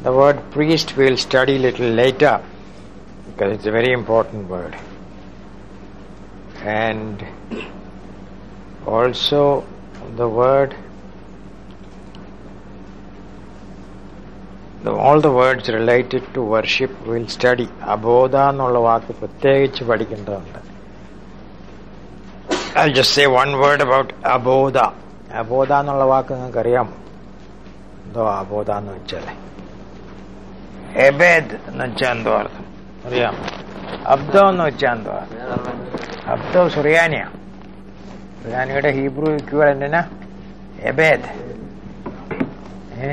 The word priest we'll study little later because it's a very important word. And also the word the, all the words related to worship we'll study. അബോധ എന്നുള്ള വാക്ക് പ്രത്യേകിച്ച് പഠിക്കേണ്ടതുണ്ട് I'll just say one word about അബോധ അബോധ എന്നുള്ള വാക്ക് നിങ്ങൾക്ക് അറിയാമോ എന്തോ അബോധ എന്ന് വെച്ചാൽ എബേദ് എന്ന് വെച്ചാൽ എന്തോ അർത്ഥം അറിയാമോ അബ്ദോ എന്ന് വെച്ചാൽ എന്തോ അർത്ഥം അബ്ദോ സുറിയാനിയ സുറിയാനിയുടെ ഹീബ്രു ഇക്വലന്റിന് എബേദ് ഏ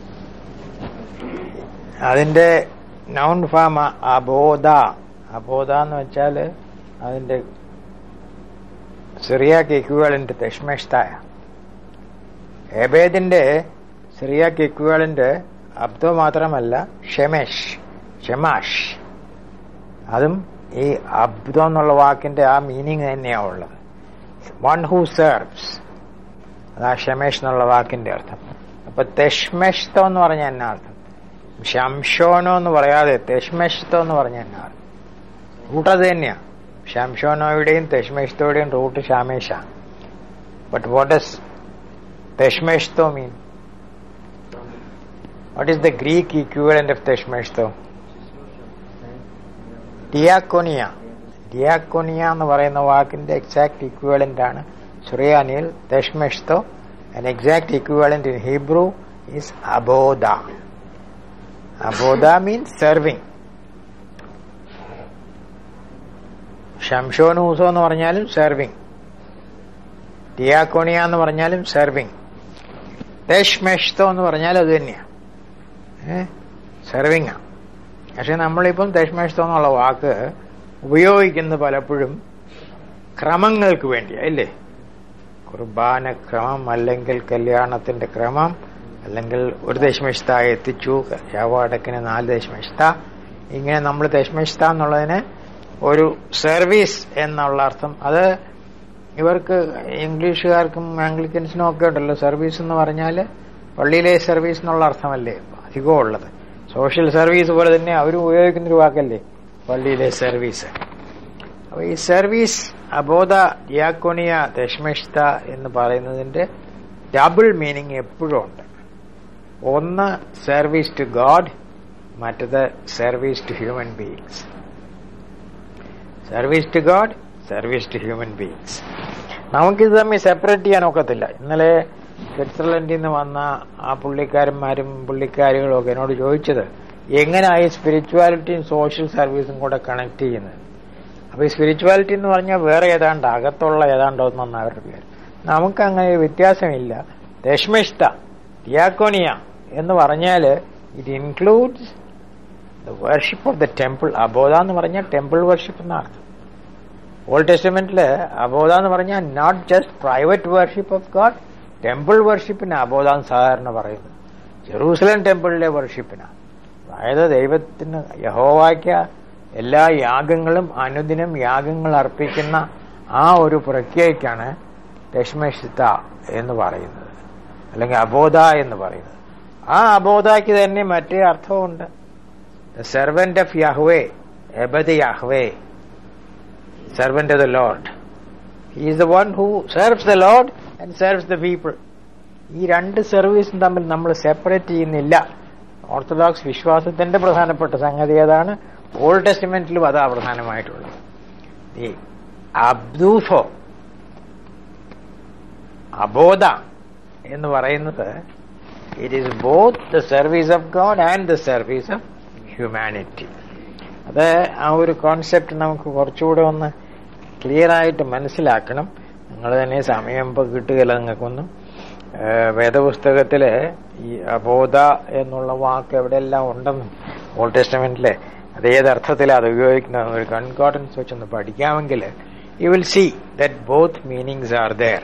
അതിന്റെ നൗൺ ഫാം അബോധ അബോധ എന്ന് വെച്ചാൽ അതിന്റെ സിറിയാക്ക് ഇക്വാലന്റ് തെഷ്മേഷ്തായ എബേദിന്റെ സിറിയാക്ക് ഇക്വാലന്റ് അബ്ദോ മാത്രമല്ല ഷെമേഷ് ഷെമാഷ് അതും ഈ അബ്ദോ എന്നുള്ള വാക്കിന്റെ ആ മീനിങ് തന്നെയാണ് ഉള്ളത് വൺ ഹൂ സെർവ്സ് അതാ ഷെമേഷ് എന്നുള്ള വാക്കിന്റെ അർത്ഥം അപ്പൊ തെഷ്മെഷ്തോ എന്ന് പറഞ്ഞ എന്നാ അർത്ഥം ശംശോനോ എന്ന് പറയാതെ തെഷ്മെഷ്തോ എന്ന് പറഞ്ഞ എന്നാ അർത്ഥം റൂട്ട് അത് തന്നെയാ ശംശോനോയുടെയും തെഷ്മെഷ്തോയുടെയും റൂട്ട് ഷാമേഷ ബട്ട് വാട്ട് ഡസ് തെഷ്മെഷ്തോ mean what is the Greek equivalent of തെഷ്മെഷ്തോ ഡിയാക്കോനിയ ഡിയാക്കോനിയ എന്ന് പറയുന്ന വാക്കിന്റെ എക്സാക്ട് ഇക്വലന്റ് ആണ് സുറിയാനിയിൽ തെഷ്മെഷ്തോ an exact equivalent in Hebrew is aboda. Aboda means serving. ഷംഷോനൂസോ എന്ന് പറഞ്ഞാലും സെർവിങ് ഡിയാക്കോണിയ എന്ന് പറഞ്ഞാലും സെർവിങ് തെഷ്മെഷ്തോ എന്ന് പറഞ്ഞാൽ അത് തന്നെയാണ് സെർവിങ് പക്ഷെ നമ്മളിപ്പം തെഷ്മെഷ്തോ എന്നുള്ള വാക്ക് ഉപയോഗിക്കുന്നത് പലപ്പോഴും ക്രമങ്ങൾക്ക് വേണ്ടിയാ അല്ലേ കുർബാന ക്രമം അല്ലെങ്കിൽ കല്യാണത്തിന്റെ ക്രമം അല്ലെങ്കിൽ ഒരു ദശമിഷ്ത എത്തിച്ചു ശവടക്കിന് നാല് ദശമിഷ്ത ഇങ്ങനെ നമ്മൾ ദശമിഷ്ത എന്നുള്ളതിന് ഒരു സർവീസ് എന്നുള്ള അർത്ഥം അത് ഇവർക്ക് ഇംഗ്ലീഷുകാർക്കും ആംഗ്ലിക്കൻസിനും ഒക്കെ ഉണ്ടല്ലോ സർവീസ് എന്ന് പറഞ്ഞാൽ പള്ളിയിലെ സർവീസ് എന്നുള്ള അർത്ഥമല്ലേ അധികവും ഉള്ളത് സോഷ്യൽ സർവീസ് പോലെ തന്നെ അവരും ഉപയോഗിക്കുന്നൊരു വാക്കല്ലേ പള്ളിയിലെ സർവീസ് അപ്പൊ ഈ സർവീസ് അബോധ ഡിയാക്കോണിയ ദശമിഷ്ത എന്ന് പറയുന്നതിന്റെ ഡബിൾ മീനിങ് എപ്പോഴും ഉണ്ട് ഒന്ന് സർവീസ് ടു ഗോഡ് മറ്റത് service to human beings service to God service to human beings നമുക്കിത് തമ്മിൽ സെപ്പറേറ്റ് ചെയ്യാൻ ഒക്കത്തില്ല ഇന്നലെ സ്വിറ്റ്സർലൻഡിൽ നിന്ന് വന്ന ആ പുള്ളിക്കാരന്മാരും പുള്ളിക്കാരികളും ഒക്കെ എന്നോട് ചോദിച്ചത് എങ്ങനെയായി സ്പിരിച്വാലിറ്റിയും സോഷ്യൽ സർവീസും കൂടെ കണക്ട് ചെയ്യുന്നത് അപ്പൊ ഈ സ്പിരിച്വാലിറ്റി എന്ന് പറഞ്ഞാൽ വേറെ ഏതാണ്ട് അകത്തുള്ള ഏതാണ്ട് ഒന്നാണ് അവരുടെ പേര് നമുക്ക് അങ്ങനെ വ്യത്യാസമില്ല ദശ്മിഷ്ഠ ഡിയാക്കോണിയ എന്ന് പറഞ്ഞാൽ it includes the worship of the temple അബോധ എന്ന് പറഞ്ഞാൽ ടെമ്പിൾ വർഷിപ്പ് എന്നാണ് ഓൾഡ് ടെസ്റ്റ്മെന്റില് അബോധ എന്ന് പറഞ്ഞാൽ not just private worship of God temple വർഷിപ്പിന് അബോധ സാധാരണ പറയുന്നത് ജെറൂസലം ടെമ്പിളിലെ വർഷിപ്പിനാണ് അതായത് ദൈവത്തിന് യഹോവാക്യ എല്ലാ യാഗങ്ങളും അനുദിനം യാഗങ്ങൾ അർപ്പിക്കുന്ന ആ ഒരു പ്രക്രിയയ്ക്കാണ് ദശമഷിത എന്ന് പറയുന്നത് അല്ലെങ്കിൽ അബോധ എന്ന് പറയുന്നത് ആ അബോധയ്ക്ക് തന്നെ മറ്റേ അർത്ഥമുണ്ട് ദ സെർവന്റ് ഓഫ് യഹ്വേ എബദ് Yahweh servant of the Lord is the one who serves the Lord and serves the people ഈ രണ്ട് സർവീസും തമ്മിൽ നമ്മൾ സെപ്പറേറ്റ് ചെയ്യുന്നില്ല ഓർത്തഡോക്സ് വിശ്വാസത്തിന്റെ പ്രധാനപ്പെട്ട സംഗതി ഏതാണ് ഓൾഡ് ടെസ്റ്റ്മെന്റിലും അതാ പ്രധാനമായിട്ടുള്ളത് ഈ അബ്ദൂഫോ അബോധ എന്ന് പറയുന്നത് it is both the service of God and the service of humanity അത് ആ ഒരു കോൺസെപ്റ്റ് നമുക്ക് കുറച്ചുകൂടെ ഒന്ന് ക്ലിയർ ആയിട്ട് മനസ്സിലാക്കണം നിങ്ങൾ തന്നെ സമയം ഇപ്പോൾ കിട്ടുകയില്ല നിങ്ങൾക്കൊന്നും വേദപുസ്തകത്തില് ഈ അബോധ എന്നുള്ള വാക്ക് എവിടെയെല്ലാം ഉണ്ടെന്നും ഓൾഡ് ടെസ്റ്റമെന്റിലെ അത് ഏത് അർത്ഥത്തിലാണ് അത് ഉപയോഗിക്കുന്നത് ഒരു കൺകോട്ടൻസ് വെച്ചൊന്ന് പഠിക്കാമെങ്കിൽ you will see that both meanings are there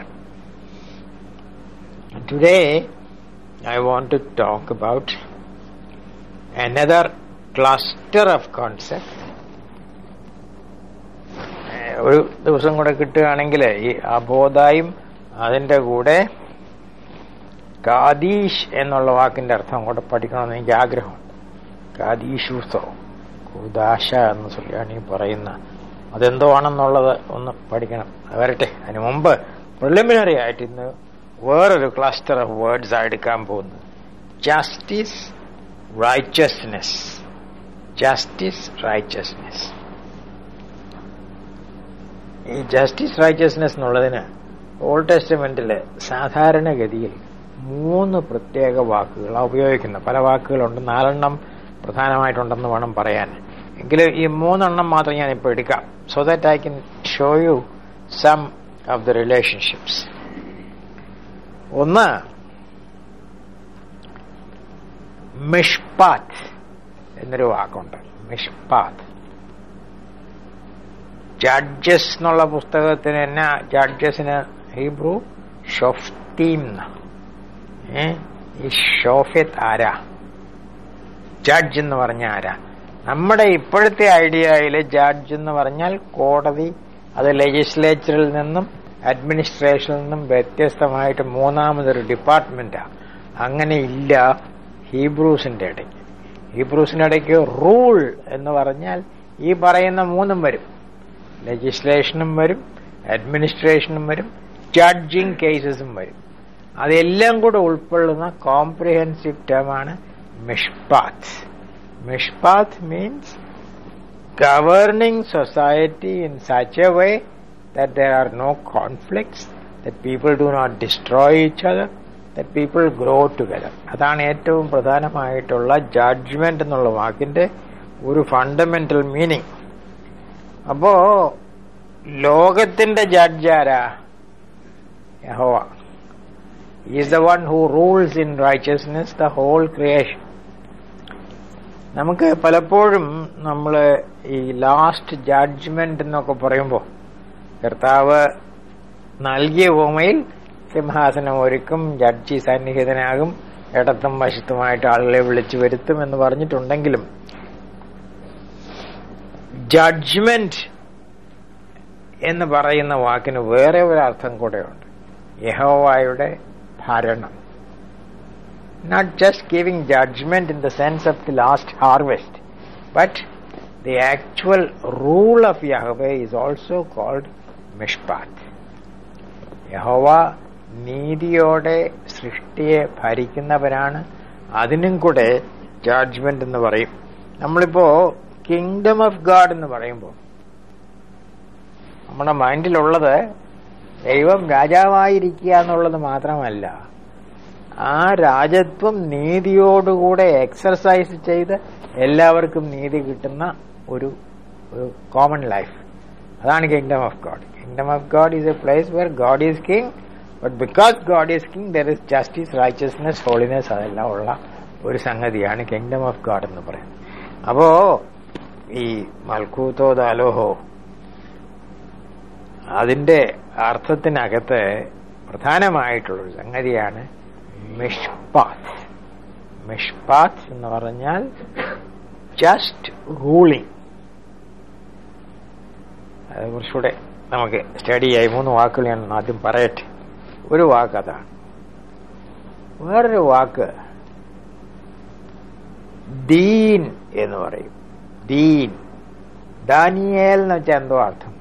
today I want to talk about another cluster of concept ഒരു ദിവസം കൂടെ കിട്ടുകയാണെങ്കിൽ ഈ അബോധായും അതിന്റെ കൂടെ കാദീഷ് എന്നുള്ള വാക്കിന്റെ അർത്ഥം കൂടെ പഠിക്കണമെന്ന് എനിക്ക് ആഗ്രഹമുണ്ട് കാദീഷൂസോ കൂദാശ എന്ന് ചൊല്ലിയാണ് ഈ പറയുന്ന അതെന്തോ ആണെന്നുള്ളത് ഒന്ന് പഠിക്കണം അത് വരട്ടെ അതിനു മുമ്പ് പ്രിലിമിനറി ആയിട്ട് ഇന്ന് വേറൊരു ക്ലസ്റ്റർ ഓഫ് വേർഡ്സ് ആ എടുക്കാൻ പോകുന്നത് ജസ്റ്റിസ് റൈച്ചസ്നെസ് ജസ്റ്റിസ് റൈച്ചസ്നെസ് ഈ ജസ്റ്റിസ് റൈച്ചസ്നെസ് എന്നുള്ളതിന് ഓൾഡ് ടെസ്റ്റമെന്റില് സാധാരണഗതിയിൽ മൂന്ന് പ്രത്യേക വാക്കുകൾ ഉപയോഗിക്കുന്നത് പല വാക്കുകളുണ്ട് നാലെണ്ണം പ്രധാനമായിട്ടുണ്ടെന്ന് വേണം പറയാൻ എങ്കിലും ഈ മൂന്നെണ്ണം മാത്രം ഞാൻ ഇപ്പോൾ എടുക്കാം so that I can show you some of the relationships ഒന്ന് മിഷ്പാത്ത് എന്നൊരു വാക്കുണ്ട് മിഷ്പാത്ത് ജഡ്ജസ് എന്നുള്ള പുസ്തകത്തിന് എന്നാ ജഡ്ജസിന് ഹീബ്രു ഷൊഫ്തീം ഏ ഈ ഷോഫിയത്ത് ആരാ ജഡ്ജ് എന്ന് പറഞ്ഞ ആരാ നമ്മുടെ ഇപ്പോഴത്തെ ഐഡിയയിൽ ജഡ്ജ് എന്ന് പറഞ്ഞാൽ കോടതി അത് ലെജിസ്ലേച്ചറിൽ നിന്നും അഡ്മിനിസ്ട്രേഷനിൽ നിന്നും വ്യത്യസ്തമായിട്ട് മൂന്നാമതൊരു ഡിപ്പാർട്ട്മെന്റാ അങ്ങനെ ഇല്ല ഹീബ്രൂസിന്റെ ഇടയ്ക്ക് ഹീബ്രൂസിന്റെ ഇടയ്ക്ക് റൂൾ എന്ന് പറഞ്ഞാൽ ഈ പറയുന്ന മൂന്നും വരും ലെജിസ്ലേഷനും വരും അഡ്മിനിസ്ട്രേഷനും വരും ജഡ്ജിങ് കേസസും വരും അതെല്ലാം കൂടെ ഉൾക്കൊള്ളുന്ന കോംപ്രിഹെൻസീവ് ടേമാണ് മിഷ്പാത്ത് മിഷ്പാത്ത് means governing society in such a way that there are no conflicts, that people do not destroy each other, that people grow together. അതാണ് ഏറ്റവും പ്രധാനമായിട്ടുള്ള ജഡ്ജ്മെന്റ് എന്നുള്ള വാക്കിന്റെ ഒരു ഫണ്ടമെന്റൽ മീനിങ് അപ്പോ ലോകത്തിന്റെ ജഡ്ജ് ആരാ Jehovah is the one who rules in righteousness the whole creation നമുക്ക് പലപ്പോഴും നമ്മൾ ഈ ലാസ്റ്റ് ജഡ്ജ്മെന്റ് എന്നൊക്കെ പറയുമ്പോൾ കർത്താവ് നൽകിയ ഭൂമിയിൽ സിംഹാസനം ഒരുക്കും ജഡ്ജി സന്നിഹിതനാകും ഇടത്തും വശത്തുമായിട്ട് ആളുകളെ വിളിച്ചു വരുത്തും എന്ന് പറഞ്ഞിട്ടുണ്ടെങ്കിലും ജഡ്ജ്മെന്റ് എന്ന് പറയുന്ന വാക്കിന് വേറെ ഒരു അർത്ഥം കൂടെയുണ്ട് യഹോവായുടെ ഭരണം not just giving judgement in the sense of the last harvest but the actual rule of Yahweh is also called മിഷ്പാത്ത് യഹോവ നീതിയോടെ സൃഷ്ടിയെ ഭരിക്കുന്നവരാണ് അതിനും കൂടെ ജഡ്ജ്മെന്റ് എന്ന് പറയും നമ്മളിപ്പോ കിങ്ഡം ഓഫ് ഗാഡ് എന്ന് പറയുമ്പോൾ നമ്മുടെ മൈൻഡിലുള്ളത് ദൈവം രാജാവായിരിക്കുക എന്നുള്ളത് മാത്രമല്ല ആ രാജത്വം നീതിയോടുകൂടെ എക്സർസൈസ് ചെയ്ത് എല്ലാവർക്കും നീതി കിട്ടുന്ന ഒരു കോമൺ ലൈഫ് അതാണ് kingdom of God kingdom of God is a place where God is king but because God is king there is justice righteousness holiness അതെല്ലാം ഉള്ള ഒരു സംഗതിയാണ് കിങ്ഡം ഓഫ് ഗോഡ് എന്ന് പറയുന്നത് അപ്പോ ഈ മൽക്കൂത്തോ ദാലോഹോ അതിന്റെ അർത്ഥത്തിനകത്ത് പ്രധാനമായിട്ടുള്ളൊരു സംഗതിയാണ് മിഷ്പാത്ത് മിഷ്പാത്ത് എന്ന് പറഞ്ഞാൽ ജസ്റ്റ് റൂളിംഗ് അത് കുറച്ചുകൂടെ നമുക്ക് സ്റ്റഡിയായി മൂന്ന് വാക്കുകൾ ഞാൻ ആദ്യം പറയട്ടെ ഒരു വാക്ക് അതാണ് വേറൊരു വാക്ക് ദീൻ എന്ന് പറയും ദീൻ ദാനിയേൽ എന്ന് വെച്ചാൽ എന്തോ അർത്ഥം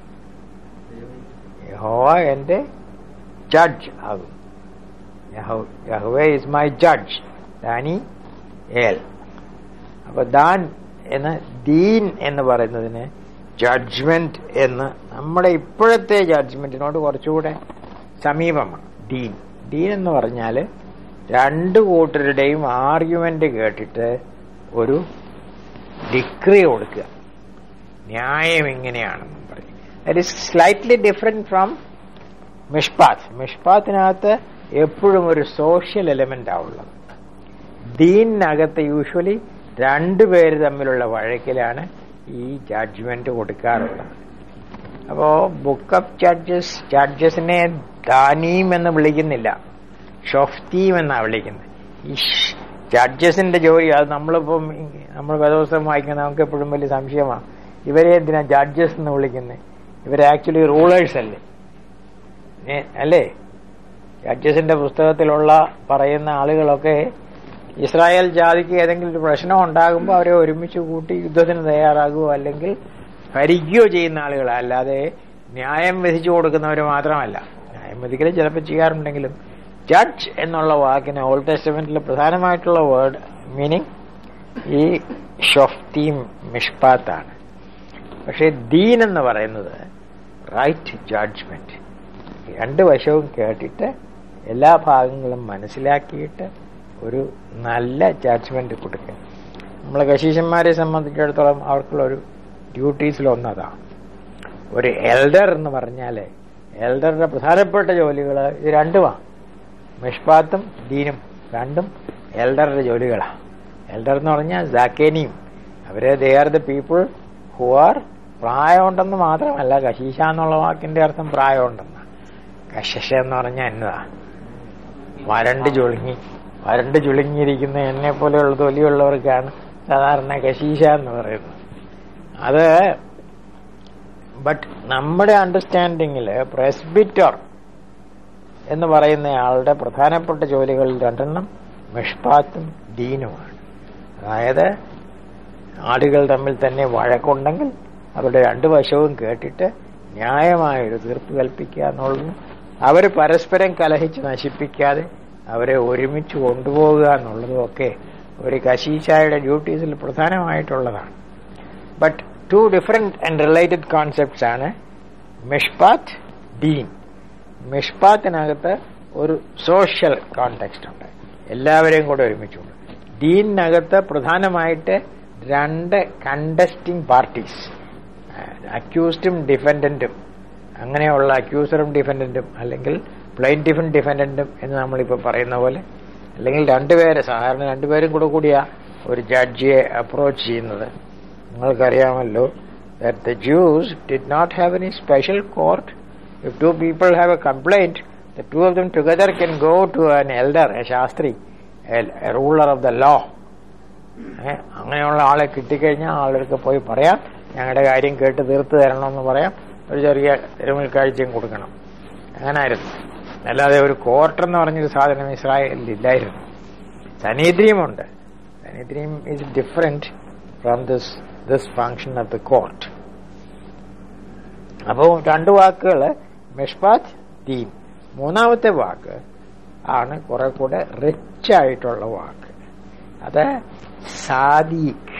യഹോവ എന്റെ ജഡ്ജ് ആകും യഹോവ ഇസ് മൈ ജഡ്ജ് ദാനി ഏൽ അപ്പൊ ദാൻ എന്ന് ദീൻ എന്ന് പറയുന്നതിന് ജഡ്ജ്മെന്റ് എന്ന് നമ്മുടെ ഇപ്പോഴത്തെ ജഡ്ജ്മെന്റിനോട് കുറച്ചുകൂടെ സമീപമാണ് ഡീൻ ഡീൻ എന്ന് പറഞ്ഞാൽ രണ്ട് കൂട്ടരുടെയും ആർഗ്യുമെന്റ് കേട്ടിട്ട് ഒരു ഡിക്രി കൊടുക്കുക ന്യായം ഇങ്ങനെയാണെന്നും പറയും that is slightly different from മിഷ്പാത്ത് മിഷ്പാത്തിനകത്ത് എപ്പോഴും ഒരു സോഷ്യൽ എലമെന്റ് ആവുള്ളത് ദീനിനകത്ത് യൂഷ്വലി രണ്ടുപേര് തമ്മിലുള്ള വഴക്കിലാണ് ഈ ജഡ്ജ്മെന്റ് കൊടുക്കാറുള്ളത് അപ്പോ ബുക്ക് ഓഫ് ജഡ്ജസ് ജഡ്ജസിനെ ദാനീം എന്ന് വിളിക്കുന്നില്ല ഷൊഫ്തീം എന്നാ വിളിക്കുന്നത് ഈ ജഡ്ജസിന്റെ ജോലി അത് നമ്മളിപ്പം നമ്മൾ വേദോത്സവം വായിക്കുന്ന നമുക്ക് എപ്പോഴും വലിയ സംശയമാണ് ഇവരെ എന്തിനാ ജഡ്ജസ് എന്ന് വിളിക്കുന്നത് ഇവർ ആക്ച്വലി റൂളേഴ്സ് അല്ലേ അല്ലേ ജഡ്ജസിന്റെ പുസ്തകത്തിലുള്ള പറയുന്ന ആളുകളൊക്കെ ഇസ്രായേൽ ജാതിക്ക് ഏതെങ്കിലും ഒരു പ്രശ്നം ഉണ്ടാകുമ്പോൾ അവരെ ഒരുമിച്ച് കൂട്ടി യുദ്ധത്തിന് തയ്യാറാകുകയോ അല്ലെങ്കിൽ ഭരിക്കുകയോ ചെയ്യുന്ന ആളുകൾ അല്ലാതെ ന്യായം വിധിച്ചു കൊടുക്കുന്നവർ മാത്രമല്ല ന്യായം വിധിക്കൽ ചിലപ്പോൾ ചെയ്യാറുണ്ടെങ്കിലും ജഡ്ജ് എന്നുള്ള വാക്കിന് ഓൾഡ് ടെസ്റ്റമെന്റിൽ പ്രധാനമായിട്ടുള്ള വേർഡ് മീനിങ് ഈ ഷൊഫ്തീം മിഷ്പാത്താണ് പക്ഷേ ദീൻ എന്ന് പറയുന്നത് റൈറ്റ് ജഡ്ജ്മെന്റ് രണ്ട് വശവും കേട്ടിട്ട് എല്ലാ ഭാഗങ്ങളും മനസ്സിലാക്കിയിട്ട് ഒരു നല്ല ജഡ്ജ്മെന്റ് കൊടുക്കുക നമ്മളെ കശീശന്മാരെ സംബന്ധിച്ചിടത്തോളം അവർക്കുള്ള ഒരു ഡ്യൂട്ടീസിലൊന്നതാണ് ഒരു എൽഡർ എന്ന് പറഞ്ഞാൽ എൽഡറുടെ പ്രധാനപ്പെട്ട ജോലികൾ ഇത് രണ്ടുമാണ് മിഷ്പാത്തും ദീനും രണ്ടും എൽഡറുടെ ജോലികളാണ് എൽഡർ എന്ന് പറഞ്ഞാൽ ജാക്കേനിയും അവര് they are the people who are പ്രായമുണ്ടെന്ന് മാത്രമല്ല കശീശ എന്നുള്ള വാക്കിന്റെ അർത്ഥം പ്രായമുണ്ടെന്ന് കശശ എന്ന് പറഞ്ഞാൽ എന്നതാ വരണ്ട് ചുളുങ്ങി വരണ്ട് ചുളുങ്ങിയിരിക്കുന്ന എന്നെ പോലെയുള്ള തൊലിയുള്ളവർക്കാണ് സാധാരണ കശീശ എന്ന് പറയുന്നത് അത് ബട്ട് നമ്മുടെ അണ്ടർസ്റ്റാൻഡിങ്ങിൽ പ്രസ്ബിറ്റർ എന്ന് പറയുന്ന ആളുടെ പ്രധാനപ്പെട്ട ജോലികളിൽ രണ്ടെണ്ണം മിഷ്പാത്തും ദീനുമാണ് അതായത് ആളുകൾ തമ്മിൽ തന്നെ വഴക്കുണ്ടെങ്കിൽ അവരുടെ രണ്ടു വശവും കേട്ടിട്ട് ന്യായമായൊരു തീർപ്പ് കൽപ്പിക്കുക എന്നുള്ളതും അവർ പരസ്പരം കലഹിച്ച് നശിപ്പിക്കാതെ അവരെ ഒരുമിച്ച് കൊണ്ടുപോകുക എന്നുള്ളതും ഒക്കെ ഒരു കശീശായുടെ ഡ്യൂട്ടീസിൽ പ്രധാനമായിട്ടുള്ളതാണ് but two different and related concepts ആണ് മിഷ്പാത്ത് ദീൻ മിഷ്പാത്തിനകത്ത് ഒരു സോഷ്യൽ കോണ്ടെക്സ്റ്റ് ഉണ്ട് എല്ലാവരെയും കൂടെ ഒരുമിച്ചുണ്ട് ദീനിനകത്ത് പ്രധാനമായിട്ട് രണ്ട് കണ്ടസ്റ്റിംഗ് പാർട്ടീസ് അക്യൂസ്ഡും ഡിഫൻഡന്റും അങ്ങനെയുള്ള അക്യൂസറും ഡിഫൻഡന്റും അല്ലെങ്കിൽ പ്ലെയിൻറ്റിഫും ഡിഫൻഡന്റും എന്ന് നമ്മളിപ്പോൾ പറയുന്ന പോലെ അല്ലെങ്കിൽ രണ്ടുപേരെ സാധാരണ രണ്ടുപേരും കൂടെ കൂടിയാ ഒരു ജഡ്ജിയെ അപ്രോച്ച് ചെയ്യുന്നത് നിങ്ങൾക്കറിയാമല്ലോ that the Jews did not have any special court. If two people have a complaint, the two of them together can go to an elder, a Shastri, a, a ruler of the law. ഏ, അങ്ങനെയുള്ള ആളെ കിട്ടിക്കഴിഞ്ഞാൽ ആളുകൾക്ക് പോയി പറയാം ഞങ്ങളുടെ കാര്യം കേട്ട് തീർത്ത് തരണമെന്ന് പറയാം ഒരു ചെറിയ തിരുമൽ കാഴ്ചയും കൊടുക്കണം അങ്ങനായിരുന്നു അല്ലാതെ ഒരു കോർട്ട് എന്ന് പറഞ്ഞൊരു സാധനം ഇസ്രായേലിൽ ഇല്ലായിരുന്നു സനീദ്രിയമുണ്ട് സനീദ്രിയം is different from this this function of the court അപ്പോൾ രണ്ട് വാക്കുകൾ മിഷ്പാത്ത് ദീൻ മൂന്നാമത്തെ വാക്ക് ആണ് കുറെ കൂടെ റിച്ച് ആയിട്ടുള്ള വാക്ക് അത് സാദീഖ്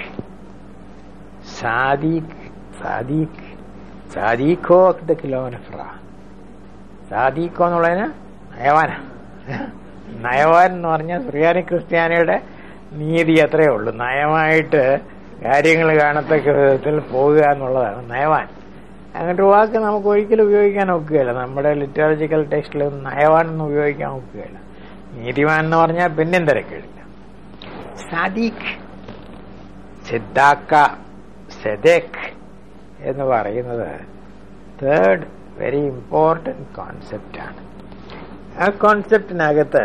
സാദീഖ് സാദീഖ് സാദീഖോ അക്ത കിലോനഫ്ര സാദീഖോ എന്നുള്ളതിന് നയവാന നയവാൻ എന്ന് പറഞ്ഞാൽ സുറിയാനി ക്രിസ്ത്യാനിയുടെ നീതി അത്രയേ ഉള്ളൂ നയമായിട്ട് കാര്യങ്ങൾ കാണത്തക്ക വിധത്തിൽ പോവുക എന്നുള്ളതാണ് നയവാൻ അങ്ങനത്തെ വാക്ക് നമുക്ക് ഒരിക്കലും ഉപയോഗിക്കാൻ ഒക്കുകയില്ല നമ്മുടെ ലിറ്ററേച്ചറൽ ടെക്സ്റ്റിൽ നയവാൻ എന്ന് ഉപയോഗിക്കാൻ ഒക്കുകയില്ല നീതിമാൻ എന്ന് പറഞ്ഞാൽ പിന്നെയും തിരക്കില്ല സദീഖ് സിദ്ധാക്ക സെദേഖ് എന്ന് പറയുന്നത് തേർഡ് വെരി ഇമ്പോർട്ടന്റ് കോൺസെപ്റ്റാണ് ആ കോൺസെപ്റ്റിനകത്ത്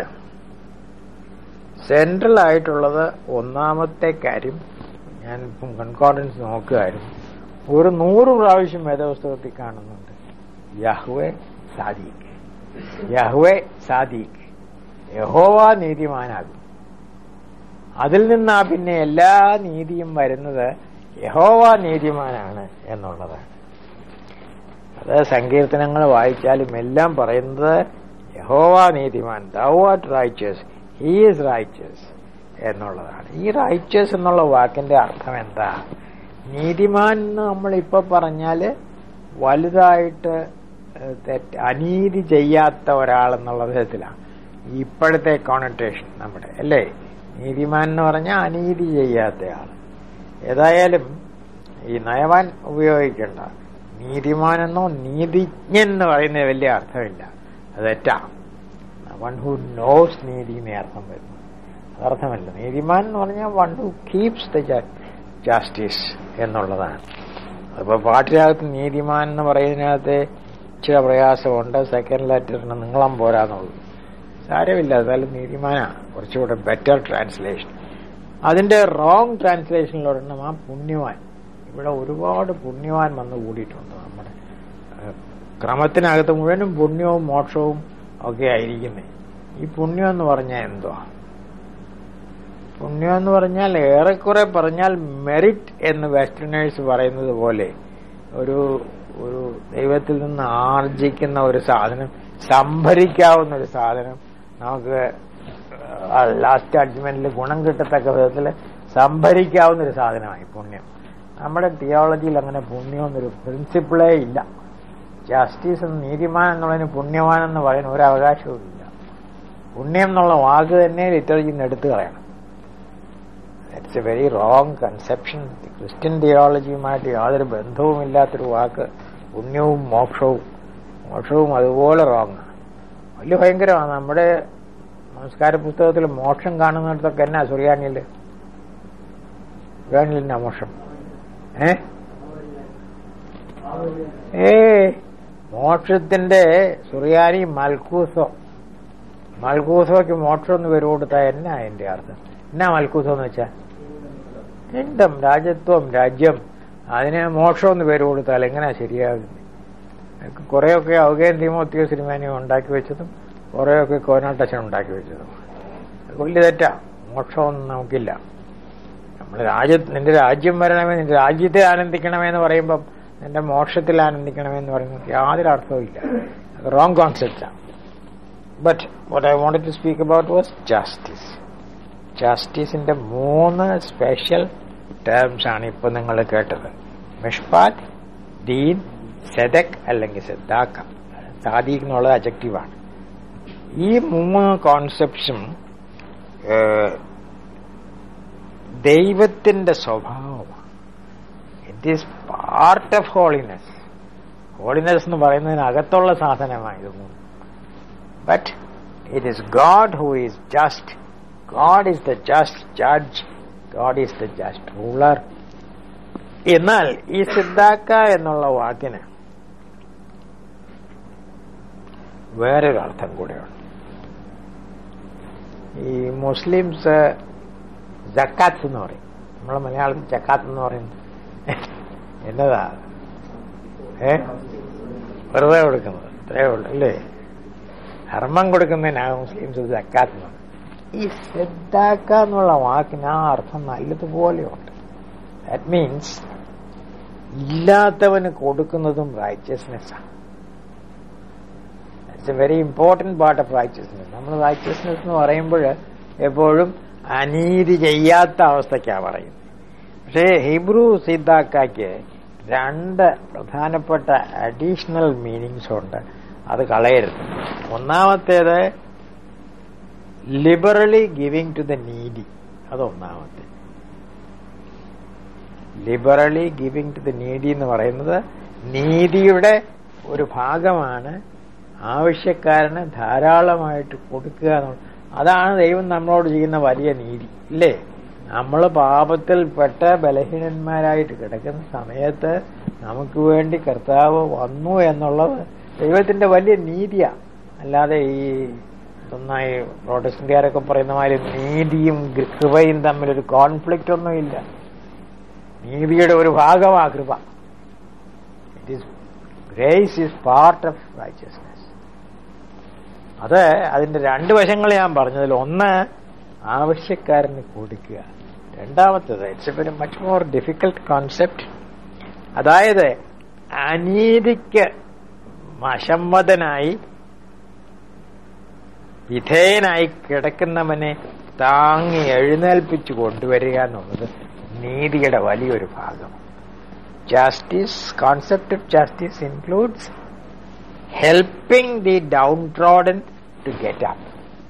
സെൻട്രൽ ആയിട്ടുള്ളത് ഒന്നാമത്തെ കാര്യം ഞാനിപ്പം കൺകോർഡൻസ് നോക്കുകയായിരുന്നു ഒരു നൂറ് പ്രാവശ്യം വേദപുസ്തകത്തിൽ കാണുന്നുണ്ട് യഹ്വെ സാദീഖ് യഹ്വെ സാദീഖ് യഹോവ നീതിമാനാകും അതിൽ നിന്നാ പിന്നെ എല്ലാ നീതിയും വരുന്നത് യഹോവ നീതിമാനാണ് എന്നുള്ളതാണ് അത് സങ്കീർത്തനങ്ങൾ വായിച്ചാലും എല്ലാം പറയുന്നത് യഹോവ നീതിമാൻ thou art righteous he is righteous എന്നുള്ളതാണ് ഈ റൈച്ചസ് എന്നുള്ള വാക്കിന്റെ അർത്ഥം എന്താ നീതിമാൻ എന്ന് നമ്മൾ ഇപ്പൊ പറഞ്ഞാല് വലുതായിട്ട് ഏഹ്, തെറ്റ് അനീതി ചെയ്യാത്ത ഒരാളെന്നുള്ള വിധത്തിലാണ് ഇപ്പോഴത്തെ കോണറ്റേഷൻ നമ്മുടെ അല്ലേ നീതിമാൻ എന്ന് പറഞ്ഞാൽ അനീതി ചെയ്യാത്ത ആൾ ഏതായാലും ഈ നയവാൻ ഉപയോഗിക്കണ്ട നീതിമാനെന്നോ നീതിജ്ഞൻ എന്ന് പറയുന്നത് വലിയ അർത്ഥമില്ല അത് തെറ്റാ വൺ ഹു നോസ് നീതി എന്നേ അർത്ഥം വരുന്നു അതർത്ഥമല്ല നീതിമാൻ എന്ന് പറഞ്ഞാൽ one who keeps the justice എന്നുള്ളതാണ് അതിപ്പോ പാട്ടിനകത്ത് നീതിമാൻ എന്ന് പറയുന്നതിനകത്ത് ഇച്ചിരി പ്രയാസമുണ്ട് സെക്കൻഡ് ലെറ്ററിന് നീളം പോരാന്നുള്ളൂ സാരമില്ല അതായാലും നീതിമാനാ കുറച്ചുകൂടെ ബെറ്റർ ട്രാൻസ്ലേഷൻ അതിന്റെ റോങ് ട്രാൻസ്ലേഷനിലൊരെണ്ണം ആ പുണ്യവാൻ ഇവിടെ ഒരുപാട് പുണ്യവാൻ വന്ന് കൂടിയിട്ടുണ്ട് നമ്മുടെ ഏഹ്, ക്രമത്തിനകത്ത് മുഴുവനും പുണ്യവും മോക്ഷവും ഒക്കെ ആയിരിക്കുന്നത് ഈ പുണ്യം എന്ന് പറഞ്ഞാൽ എന്തുവാ പുണ്യം എന്ന് പറഞ്ഞാൽ ഏറെക്കുറെ പറഞ്ഞാൽ മെറിറ്റ് എന്ന് വെസ്റ്റേണേഴ്സ് പറയുന്നത് പോലെ ഒരു ഒരു ദൈവത്തിൽ നിന്ന് ആർജിക്കുന്ന ഒരു സാധനം സംഭരിക്കാവുന്ന ഒരു സാധനം നമുക്ക് ലാസ്റ്റ് ജഡ്ജ്മെന്റിൽ ഗുണം കിട്ടത്തക്ക വിധത്തിൽ സംഭരിക്കാവുന്ന ഒരു സാധനമായി പുണ്യം നമ്മുടെ തിയോളജിയിൽ അങ്ങനെ പുണ്യം എന്നൊരു പ്രിൻസിപ്പിളേ ഇല്ല ജസ്റ്റിസ് എന്ന് നീതിമാൻ എന്നുള്ളതിന് പുണ്യവാൻ എന്ന് പറയുന്ന ഒരു അവകാശവും ഇല്ല പുണ്യം എന്നുള്ള വാക്ക് തന്നെ ലിറ്ററജിയിൽ നിന്ന് എടുത്തു കളയണം it's a very wrong conception Christian തിയോളജിയുമായിട്ട് യാതൊരു ബന്ധവുമില്ലാത്തൊരു വാക്ക് പുണ്യവും മോക്ഷവും മോക്ഷവും അതുപോലെ റോങ് വലിയ ഭയങ്കരമാണ് നമ്മുടെ നമസ്കാര പുസ്തകത്തിൽ മോക്ഷം കാണുന്നിടത്തൊക്കെ എന്നാ സുറിയാനിയിൽ സുറിയാനിൽ എന്നാ മോക്ഷം ഏ ഏ മോക്ഷത്തിന്റെ സുറിയാനി മൽക്കൂസോ മൽക്കൂസോക്ക് മോക്ഷം എന്ന് പേര് കൊടുത്താൽ എന്നാ അതിന്റെ അർത്ഥം എന്നാ മൽക്കൂസം എന്ന് വെച്ചാ കിങ്ഡം രാജ്യത്വം രാജ്യം അതിന് മോക്ഷം എന്ന് പേര് കൊടുത്താൽ എങ്ങനെയാ ശരിയാകുന്നത് കുറെയൊക്കെ ഔകേൻ തിമോത്തിയോ സിനിമാനിയും ഉണ്ടാക്കി വെച്ചതും കുറെയൊക്കെ കോനാട്ടച്ചൻ ഉണ്ടാക്കി വെച്ചതും വലിയ തെറ്റാ മോക്ഷമൊന്നും നമുക്കില്ല നമ്മൾ രാജ്യ നിന്റെ രാജ്യം വരണമേ നിന്റെ രാജ്യത്തെ ആനന്ദിക്കണമേ എന്ന് പറയുമ്പം നിന്റെ മോക്ഷത്തിൽ ആനന്ദിക്കണമേ എന്ന് പറയുന്നത് യാതൊരു അർത്ഥവും ഇല്ല റോങ് കോൺസെപ്റ്റാണ് but what I wanted to speak about was justice ജസ്റ്റിസിന്റെ മൂന്ന് സ്പെഷ്യൽ ടേംസ് ആണ് ഇപ്പൊ നിങ്ങൾ കേട്ടത് മിഷ്പാറ്റ് ദീൻ സെദക് അല്ലെങ്കിൽ സെദ്ദാക്ക സാദീഖ് എന്നുള്ളത് അജക്റ്റീവാണ് ഈ മൂന്ന് കോൺസെപ്റ്റ്സും ദൈവത്തിന്റെ സ്വഭാവമാണ് it is part of holiness holiness എന്ന് പറയുന്നതിനകത്തുള്ള സാധനമാണ് ഇത് മൂന്ന് but it is God who is just God is the just judge God is the just ruler എന്നാൽ ഈ സിദ്ധാക്ക എന്നുള്ള വാക്കിന് വേറൊരു അർത്ഥം കൂടെയാണ് ഈ മുസ്ലിംസ് ജക്കാത്ത് എന്ന് പറയും നമ്മളെ മലയാളത്തിൽ ജക്കാത്ത് എന്ന് പറയുന്നത് എന്നതാ ഏ വെറുതെ കൊടുക്കുന്നത് അത്രേ ഉള്ളു അല്ലേ ധർമ്മം കൊടുക്കുന്നതിനാണ് മുസ്ലിംസ് ജക്കാത്ത് എന്ന് പറയുന്നത് ഈ സെദ്ദാക്ക എന്നുള്ള വാക്കിന് ആ അർത്ഥം നല്ലതുപോലെയുണ്ട് ദാറ്റ് മീൻസ് ഇല്ലാത്തവന് കൊടുക്കുന്നതും റൈച്ചസ്നെസ്സാണ് it's a very important part of righteousness നമ്മൾ റൈച്ചസ്നെസ് എന്ന് പറയുമ്പോൾ എപ്പോഴും അനീതി ചെയ്യാത്ത അവസ്ഥയ്ക്കാണ് പറയുന്നത് പക്ഷേ ഹിബ്രു സിദ്ധാക്കാക്ക് രണ്ട് പ്രധാനപ്പെട്ട അഡീഷണൽ മീനിങ്സ് ഉണ്ട് അത് കളയരുത് ഒന്നാമത്തേത് liberally giving to the needy അത് ഒന്നാമത്തെ liberally giving to the needy എന്ന് പറയുന്നത് നീതിയുടെ ഒരു ഭാഗമാണ് ആവശ്യക്കാരന് ധാരാളമായിട്ട് കൊടുക്കുക എന്നുള്ളത് അതാണ് ദൈവം നമ്മളോട് ചെയ്യുന്ന വലിയ നീതി ഇല്ലേ നമ്മൾ പാപത്തിൽപ്പെട്ട ബലഹീനന്മാരായിട്ട് കിടക്കുന്ന സമയത്ത് നമുക്ക് വേണ്ടി കർത്താവ് വന്നു എന്നുള്ളത് ദൈവത്തിന്റെ വലിയ നീതിയാണ് അല്ലാതെ ഈ നന്നായി പ്രോട്ടസ്റ്റന്റുകാരൊക്കെ പറയുന്ന മാതിരി നീതിയും കൃപയും തമ്മിലൊരു കോൺഫ്ലിക്റ്റ് ഒന്നുമില്ല നീതിയുടെ ഒരു ഭാഗമാ കൃപ it is grace is part of righteousness അത് അതിന്റെ രണ്ട് വശങ്ങൾ ഞാൻ പറഞ്ഞതിൽ ഒന്ന് ആവശ്യക്കാരന് കൊടുക്കുക രണ്ടാമത്തത് it's a very much more difficult concept അതായത് അനീതിക്ക് മശമ്മതനായി വിധേയനായി കിടക്കുന്നവനെ താങ്ങി എഴുന്നേൽപ്പിച്ചു കൊണ്ടുവരിക എന്നുള്ളത് നീതിയുടെ വലിയൊരു ഭാഗം justice concept of justice includes helping the downtrodden to get up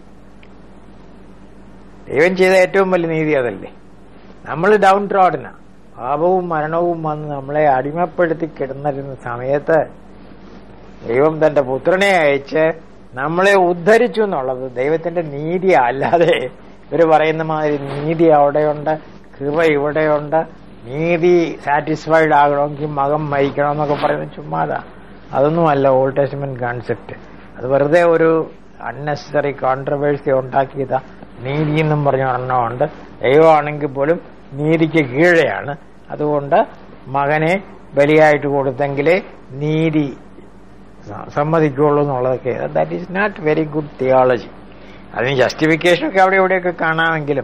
ദൈവം ചെയ്ത ഏറ്റവും വലിയ നീതി അതല്ലേ നമ്മൾ ഡൗൺ ട്രോഡന പാപവും മരണവും വന്ന് നമ്മളെ അടിമപ്പെടുത്തി കിടന്നിരുന്ന സമയത്ത് ദൈവം തന്റെ പുത്രനെ അയച്ച് നമ്മളെ ഉദ്ധരിച്ചു എന്നുള്ളത് ദൈവത്തിന്റെ നീതി അല്ലാതെ ഇവര് പറയുന്ന മാതിരി നീതി അവിടെയുണ്ട് കൃപ ഇവിടെയുണ്ട് നീതി സാറ്റിസ്ഫൈഡ് ആകണമെങ്കിൽ മകം മരിക്കണം എന്നൊക്കെ പറയുന്നത് ചുമ്മാതാ അതൊന്നുമല്ല ഓൾഡ് ടെസ്റ്റ്മെന്റ് കോൺസെപ്റ്റ് അത് വെറുതെ ഒരു അൺനെസറി കോൺട്രവേഴ്സി ഉണ്ടാക്കിയതാ നീതി എന്നും പറഞ്ഞ ഒരെണ്ണമുണ്ട് ദൈവമാണെങ്കിൽ പോലും നീതിക്ക് കീഴെയാണ് അതുകൊണ്ട് മകനെ ബലിയായിട്ട് കൊടുത്തെങ്കിലേ നീതി സമ്മതിക്കുള്ളൂ എന്നുള്ളതൊക്കെ that is not very good theology അതിന് ജസ്റ്റിഫിക്കേഷൻ ഒക്കെ അവിടെ ഇവിടെയൊക്കെ കാണാമെങ്കിലും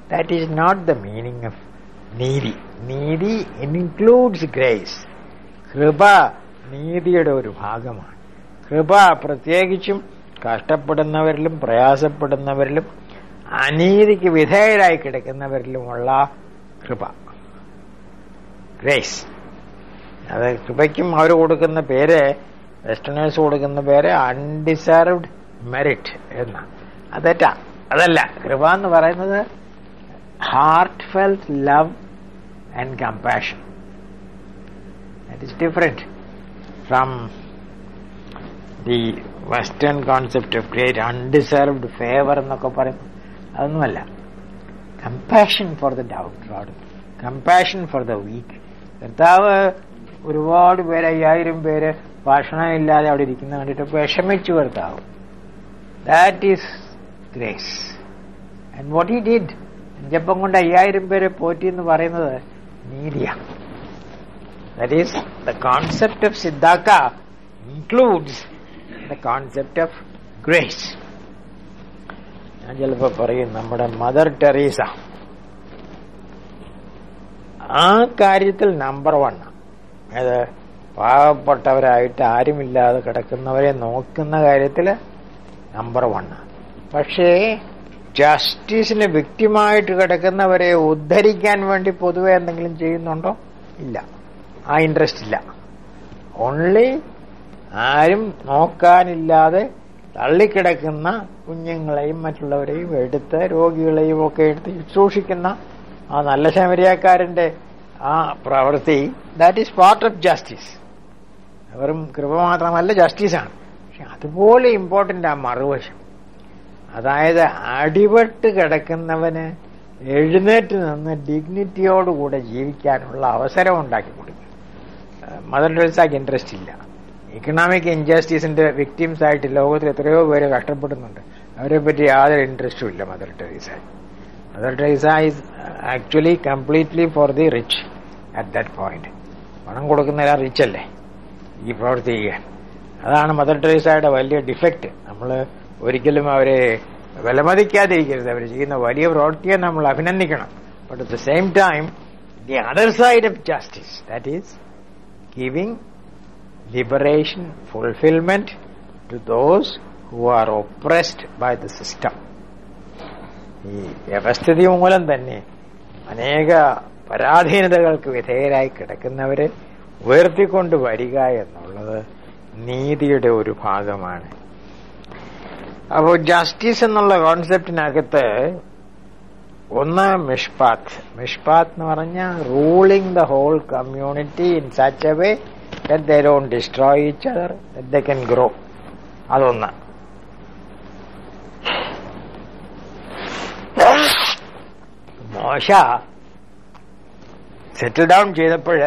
that is not the meaning of നീതി നീതി ഇൻക്ലൂഡ്സ് ഗ്രേസ് കൃപ നീതിയുടെ ഒരു ഭാഗമാണ് കൃപ പ്രത്യേകിച്ചും കഷ്ടപ്പെടുന്നവരിലും പ്രയാസപ്പെടുന്നവരിലും അനീതിക്ക് വിധേയരായി കിടക്കുന്നവരിലുമുള്ള കൃപ ഗ്രേസ് അത് കൃപയ്ക്കും അവർ കൊടുക്കുന്ന പേര് വെസ്റ്റേണേഴ്സ് കൊടുക്കുന്ന പേര് അൺഡിസർവ്ഡ് മെറിറ്റ് എന്ന അതെറ്റാ അതല്ല കൃപ എന്ന് പറയുന്നത് heart felt love and compassion that is different from the western concept of great undeserved favour എന്നൊക്കെ പറയും അതൊന്നുമല്ല compassion for the downtrodden compassion for the weak കർത്താവ് ഒരുപാട് പേര് അയ്യായിരം പേര് ഭക്ഷണമില്ലാതെ അവിടെ ഇരിക്കുന്ന കണ്ടിട്ട് വിഷമിച്ചു കർത്താവ് that is grace and what he did അഞ്ചപ്പം കൊണ്ട് അയ്യായിരം പേരെ പോറ്റി എന്ന് പറയുന്നത് നീതിയാണ് that is the concept of സിദ്ധാക്ക includes the concept of grace ഞാൻ ചിലപ്പോൾ പറയും നമ്മുടെ മദർ ടെറീസ ആ കാര്യത്തിൽ നമ്പർ വൺ അത് പാവപ്പെട്ടവരായിട്ട് ആരുമില്ലാതെ കിടക്കുന്നവരെ നോക്കുന്ന കാര്യത്തിൽ നമ്പർ വൺ പക്ഷേ ജസ്റ്റിസിന് വ്യക്തിമായിട്ട് കിടക്കുന്നവരെ ഉദ്ധരിക്കാൻ വേണ്ടി പൊതുവെ എന്തെങ്കിലും ചെയ്യുന്നുണ്ടോ ഇല്ല ആ ഇൻട്രസ്റ്റ് ഇല്ല ഓൺലി ആരും നോക്കാനില്ലാതെ തള്ളിക്കിടക്കുന്ന കുഞ്ഞുങ്ങളെയും മറ്റുള്ളവരെയും എടുത്ത് രോഗികളെയും ഒക്കെ എടുത്ത് ശുശ്രൂഷിക്കുന്ന ആ നല്ല ശമരിയാക്കാരന്റെ ആ പ്രവൃത്തി that is part of justice വെറും കൃപ മാത്രമല്ല ജസ്റ്റിസാണ് പക്ഷെ അതുപോലെ ഇമ്പോർട്ടന്റ് ആ മറുവശം അതായത് അടിപെട്ട് കിടക്കുന്നവന് എഴുന്നേറ്റ് നിന്ന് ഡിഗ്നിറ്റിയോടുകൂടെ ജീവിക്കാനുള്ള അവസരം ഉണ്ടാക്കി കൊടുക്കുക മദർ ടെറേസയ്ക്ക് ഇൻട്രസ്റ്റ് ഇല്ല ഇക്കണോമിക് ഇൻജസ്റ്റിസിന്റെ വിക്ടിംസ് ആയിട്ട് ലോകത്തിൽ എത്രയോ പേര് കഷ്ടപ്പെടുന്നുണ്ട് അവരെ പറ്റി യാതൊരു ഇൻട്രസ്റ്റും ഇല്ല Mother Teresa Mother Teresa is actually completely for the rich at that point പണം കൊടുക്കുന്നവരാ റിച്ച് അല്ലേ ഈ പ്രവൃത്തി ചെയ്യാൻ അതാണ് മദർ ടെറേസയുടെ വലിയ ഡിഫക്റ്റ് നമ്മൾ ഒരിക്കലും അവരെ വിലമതിക്കാതിരിക്കരുത് അവർ ചെയ്യുന്ന വലിയ പ്രവൃത്തിയെ നമ്മൾ അഭിനന്ദിക്കണം but at the same time the other side of justice that is giving liberation, fulfillment to those who are oppressed by the system. ഈ വ്യവസ്ഥിതി മൂലം തന്നെ അനേക പരാധീനതകൾക്ക് വിധേയരായി കിടക്കുന്നവരെ ഉയർത്തിക്കൊണ്ട് വരിക എന്നുള്ളത് നീതിയുടെ ഒരു ഭാഗമാണ് അപ്പോൾ ജസ്റ്റിസ് എന്നുള്ള കോൺസെപ്റ്റിനകത്ത് ഒന്ന് മിഷ്പാത്ത് മിഷ്പാത്ത് എന്ന് പറഞ്ഞാൽ ruling the whole community in such a way that they don't destroy each other, that they can grow. അതൊന്ന് മോശ സെറ്റിൽ ഡൗൺ ചെയ്തപ്പോൾ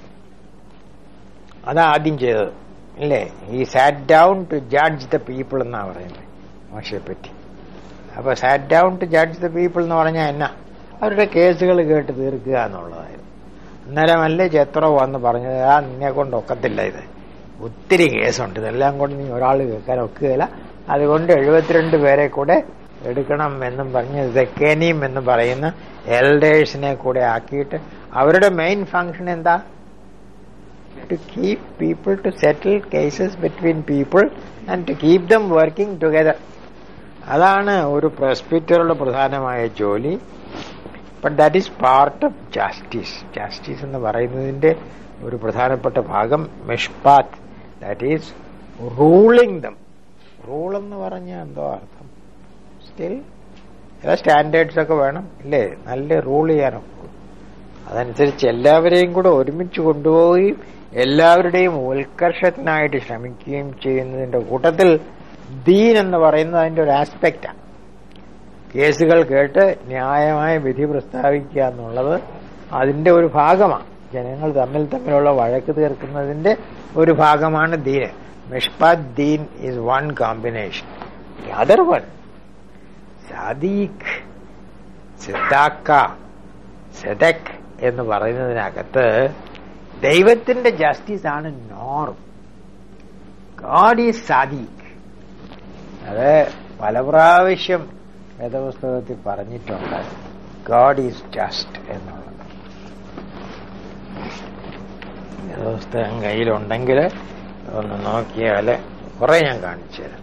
അതാ ആദ്യം ചെയ്തത് ഇല്ലേ ഈ sat down to judge the people എന്നാ പറയുന്നത് മോശയെ പറ്റി അപ്പൊ sat down to judge the people എന്ന് പറഞ്ഞാൽ എന്നാ അവരുടെ കേസുകൾ കേട്ട് തീർക്കുക എന്നുള്ളതായിരുന്നു അന്നേരമല്ലേ ചെത്രോ വന്ന് പറഞ്ഞത് ആ നിന്നെ കൊണ്ട് ഒക്കത്തില്ല ഇത് ഒത്തിരി കേസുണ്ട് ഇതെല്ലാം കൊണ്ട് നീ ഒരാൾ കേൾക്കാൻ ഒക്കുകയില്ല അതുകൊണ്ട് എഴുപത്തിരണ്ട് പേരെ കൂടെ എടുക്കണം എന്നും പറഞ്ഞ് സെക്കേനിയും എന്ന് പറയുന്ന എൽഡേഴ്സിനെ കൂടെ ആക്കിയിട്ട് അവരുടെ മെയിൻ ഫംഗ്ഷൻ എന്താ to keep people to settle cases between people and to keep them working together അതാണ് ഒരു പ്രസ്പിറ്ററുടെ പ്രധാനമായ ജോലി but that is part of justice justice എന്ന് പറയുന്നതിന്റെ ഒരു പ്രധാനപ്പെട്ട ഭാഗം മിഷ്പാത്ത് that is ruling them rule എന്ന് പറഞ്ഞാൽ എന്തോ അർത്ഥം സ്റ്റിൽ ചില സ്റ്റാൻഡേർഡ്സ് ഒക്കെ വേണം ഇല്ലേ നല്ല റൂൾ ചെയ്യാനൊക്കെ അതനുസരിച്ച് എല്ലാവരെയും കൂടെ ഒരുമിച്ച് കൊണ്ടുപോവുകയും എല്ലാവരുടെയും ഉത്കർഷത്തിനായിട്ട് ശ്രമിക്കുകയും ചെയ്യുന്നതിന്റെ കൂട്ടത്തിൽ ദീൻ എന്ന് പറയുന്നത് അതിന്റെ ഒരു ആസ്പെക്റ്റാണ് കേസുകൾ കേട്ട് ന്യായമായ വിധി പ്രസ്താവിക്കുക എന്നുള്ളത് അതിന്റെ ഒരു ഭാഗമാണ് ജനങ്ങൾ തമ്മിൽ തമ്മിലുള്ള വഴക്ക് തീർക്കുന്നതിന്റെ ഒരു ഭാഗമാണ് ദീന് മിഷ്പാത് ദീൻ is one combination other one സാദീഖ് സിദ്ധാക്ക സെദക് എന്ന് പറയുന്നതിനകത്ത് ദൈവത്തിന്റെ ജസ്റ്റിസ് ആണ് നോർം ഗാഡ് ഈസ് സാദീഖ് അത് പല പ്രാവശ്യം വേദപുസ്തകത്തിൽ പറഞ്ഞിട്ടുണ്ട് ഗാഡ് ഈസ് ജസ്റ്റ് എന്നുള്ളത് പുസ്തകം കയ്യിലുണ്ടെങ്കിൽ ഒന്ന് നോക്കിയാൽ കുറെ ഞാൻ കാണിച്ചു തരാം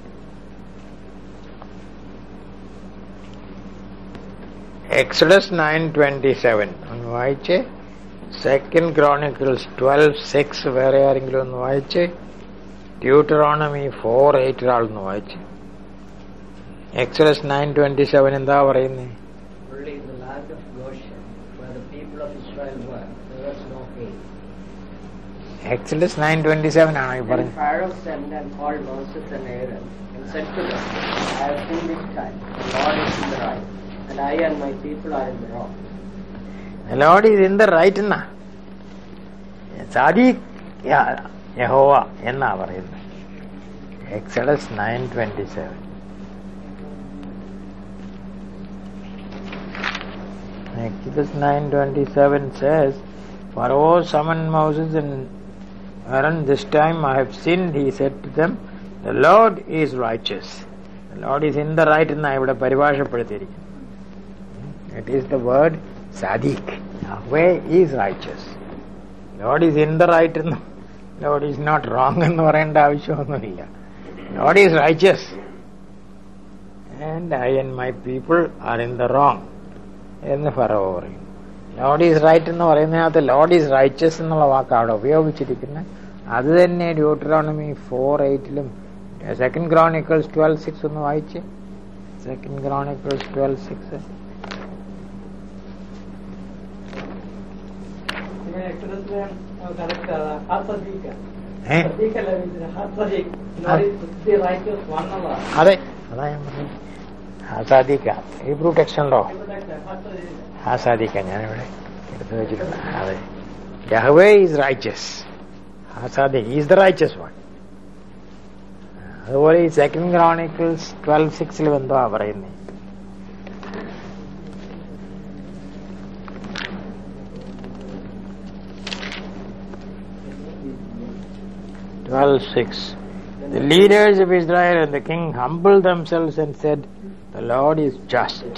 എക്സഡസ് നയൻ ട്വന്റി സെവൻ ഒന്ന് വായിച്ച് സെക്കൻഡ് ക്രോണിക്കിൾസ് ട്വൽവ് സിക്സ് വേറെ ആരെങ്കിലും ഒന്ന് വായിച്ച് ഡ്യൂട്ടറോണമി ഫോർ എയ്റ്റ് ഒരാളൊന്ന് വായിച്ച് എക്സഡസ് നയൻ ട്വന്റി സെവൻ എന്താ പറയുന്നത് Only in the land of Goshen, where the people of Israel were, there was no hay. Exodus nine twenty seven ആണോ ഈ Then പറഞ്ഞത് Pharaoh sent and called Moses and Aaron, and said to them, I have seen this time, the Lord is in the right, and I and my people are in the wrong. Lord ഇത് എന്ത് right എന്നാ സാദി യഹോവ എന്നാ പറയുന്നത് Exodus nine twenty seven Exodus 9:27 says, Pharaoh summoned Moses and Aaron. This time I have sinned. He said to them, The Lord is righteous. The Lord is in the right എന്നാ ഇവിടെ പരിഭാഷപ്പെടുത്തിയിരിക്കുന്നത് it is the word സാദിഖ് വേ is righteous Lord is in the right എന്നും Lord is not wrong എന്ന് പറയേണ്ട ആവശ്യമൊന്നുമില്ല Lord is righteous and I and my people are in the wrong എന്ന് ഫറവോ പറയും ലോഡ് ഈസ് റൈറ്റ് എന്ന് പറയുന്നതിനകത്ത് ലോഡ് ഈസ് റൈച്ചസ് എന്നുള്ള വാക്ക് അവിടെ ഉപയോഗിച്ചിരിക്കുന്നത് അത് തന്നെ ഡ്യൂട്ടറോണമി ഫോർ എയ്റ്റിലും സെക്കൻഡ് ക്രോണിക്കിൾസ് ട്വൽവ് സിക്സ് ഒന്ന് വായിച്ച് സെക്കൻഡ് ക്രോണിക്കിൾസ് ട്വൽവ് സിക്സ് പിന്നെ എക്സലൻസിലെ കറക്റ്റ് ഹാസദീക്ക ഏ സദീഖല്ല ഹാസദീഖ് ദി റൈറ്റസ് വൺ എന്നുള്ളതാണ് അതെ അതാ ഞാൻ പറഞ്ഞത് സാധിക്കാം ഈ ബ്രൂ ടെക്സ്റ്റ് ഉണ്ടോ ആ സാധിക്കാം ഞാനിവിടെ എടുത്തു വെച്ചിട്ടുണ്ട് അതെ യഹ്വേ ഈസ് റൈച്ചസ് ആ സാധി ഈസ് ദ റൈച്ചസ് വൺ അതുപോലെ ഈ സെക്കൻഡ് ക്രോണിക്കിൾസ് ട്വൽവ് സിക്സിൽ എന്തുവാ പറയുന്നത് twelve six The leaders of Israel and the king humbled themselves and said, The Lord is just.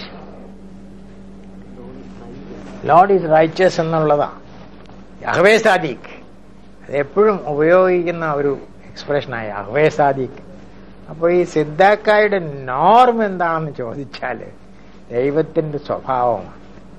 Lord is righteous എന്നുള്ളതാണ് യഹ്വേ സാദിഖ് അത് എപ്പോഴും ഉപയോഗിക്കുന്ന ഒരു എക്സ്പ്രഷനായ യഹ്വേ സാദിഖ് അപ്പോൾ ഈ സിദ്ധാക്കായുടെ നോർം എന്താണെന്ന് ചോദിച്ചാൽ ദൈവത്തിന്റെ സ്വഭാവമാണ്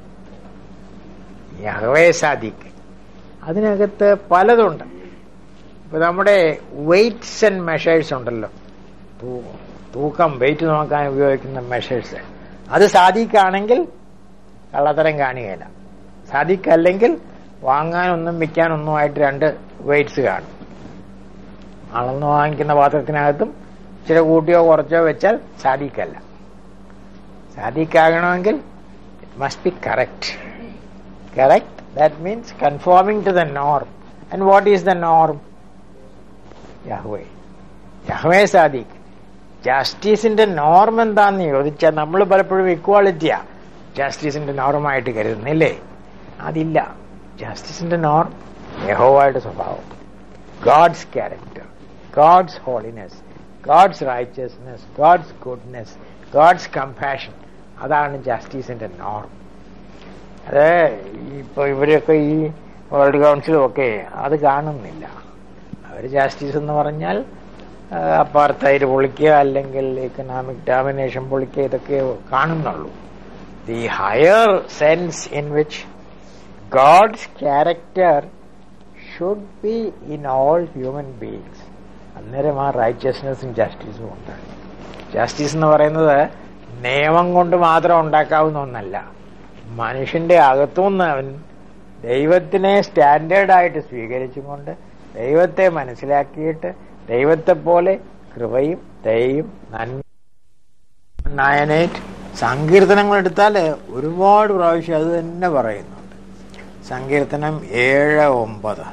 യഹ്വേ സാദിഖ് അതിനകത്ത് പലതുണ്ട് ഇപ്പൊ നമ്മുടെ വെയ്റ്റ്സ് ആൻഡ് മെഷേഴ്സ് ഉണ്ടല്ലോ തൂ- തൂക്കം വെയിറ്റ് നോക്കാൻ ഉപയോഗിക്കുന്ന മെഷേഴ്സ് അത് സാധിക്കാണെങ്കിൽ കള്ളത്തരം കാണുകയില്ല സാധിക്കല്ലെങ്കിൽ വാങ്ങാനൊന്നും വിൽക്കാനൊന്നും ആയിട്ട് രണ്ട് വെയിറ്റ്സ് കാണും അളന്ന് വാങ്ങിക്കുന്ന പാത്രത്തിനകത്തും ഇച്ചിരി കൂട്ടിയോ കുറച്ചോ വെച്ചാൽ സാധിക്കല്ല സാധിക്കാകണമെങ്കിൽ it must be correct correct that means conforming to the norm and what is the norm Yahweh Yahweh സാദിഖ് ജസ്റ്റിസിന്റെ നോർം എന്താന്ന് ചോദിച്ചാൽ നമ്മൾ പലപ്പോഴും ഇക്വാളിറ്റിയാ ജസ്റ്റിസിന്റെ നോർമായിട്ട് കരുതുന്നില്ലേ അതില്ല ജസ്റ്റിസിന്റെ നോർം യഹോവയുടെ സ്വഭാവം God's character God's holiness God's righteousness God's goodness God's compassion അതാണ് ജസ്റ്റിസിന്റെ നോർം അത് ഇപ്പൊ ഇവരൊക്കെ ഈ വേൾഡ് കൗൺസിലും ഒക്കെ അത് കാണുന്നില്ല അവർ ജസ്റ്റിസ് എന്ന് പറഞ്ഞാൽ അപ്പാർത്തൈഡ് പൊളിക്കുക അല്ലെങ്കിൽ എക്കണോമിക് ഡോമിനേഷൻ പൊളിക്കുക ഇതൊക്കെ കാണുന്നുള്ളൂ the higher sense in which God's character should be in all human beings അന്നേരം ആ റൈച്ചസ്നെസ്സും ജസ്റ്റിസും ഉണ്ട് ജസ്റ്റിസ് എന്ന് പറയുന്നത് നിയമം കൊണ്ട് മാത്രം ഉണ്ടാക്കാവുന്ന ഒന്നല്ല മനുഷ്യന്റെ അകത്തുനിന്ന് അവൻ ദൈവത്തിനെ സ്റ്റാൻഡേർഡായിട്ട് സ്വീകരിച്ചുകൊണ്ട് ദൈവത്തെ മനസ്സിലാക്കിയിട്ട് ദൈവത്തെ പോലെ കൃപയും ദയയും നന്മ നയനേറ്റ് സങ്കീർത്തനങ്ങൾ എടുത്താൽ ഒരുപാട് പ്രാവശ്യം അത് തന്നെ പറയുന്നുണ്ട് സങ്കീർത്തനം ഏഴ് ഒമ്പത്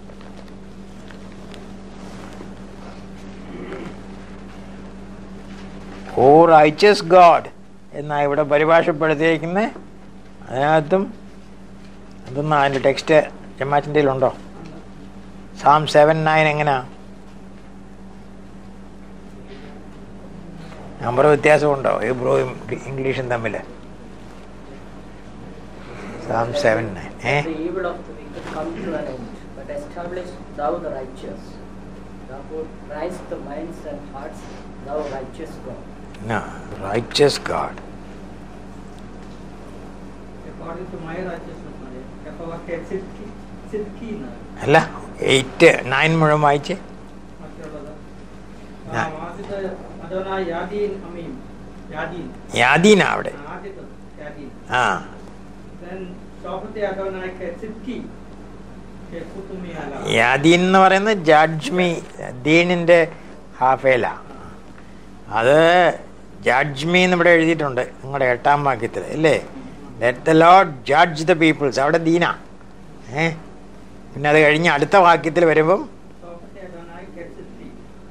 ഓ റൈച്ചസ് ഗോഡ് എന്നാ ഇവിടെ പരിഭാഷപ്പെടുത്തിയിരിക്കുന്നത് അതിനകത്തും അതൊന്നും അതിന്റെ ടെക്സ്റ്റ് ജമാച്ചിൻ്റെ ഉണ്ടോ സാം സെവൻ നയൻ എങ്ങനെയാ നമ്പർ വ്യത്യാസമുണ്ടോ ഹീബ്രുവും ഇംഗ്ലീഷും തമ്മിൽ സാം സെവൻ നയൻ ഏ The evil of the wicked come to an end, but establish thou the righteous. Thou who rise the minds and hearts, thou righteous God. Righteous God According to my righteousness, my Yahweh can Sidki, Sidki എന്നാണ് അല്ല eight nine മുഴുവൻ വായിച്ച് മറ്റുള്ളത് ആ, ഞാൻ- ആദ്യത്തെ അദോനാ യാദീൻ അമീം യാദീൻ യാദീന അവിടെ ആദ്യത്തെ യാദീൻ ആ then ഷോഫത്തെ അദോനായ സിദ്ക്കി കെഫുത്തുമി അല യാദീൻ എന്ന് പറയുന്നത് ജഡ്ജ്മി ദീനിന്റെ ഹാഫേല അത് ജഡ്ജ്മി എന്ന് ഇവിടെ എഴുതിയിട്ടുണ്ട് നിങ്ങളുടെ എട്ടാം വാക്യത്തിൽ അല്ലേ let the Lord judge the peoples അവിടെ ദീന ഏ പിന്നെ അത് കഴിഞ്ഞ് അടുത്ത വാക്യത്തിൽ വരുമ്പം ഷോഫത്തെ അദോനായ സിദ്ക്കി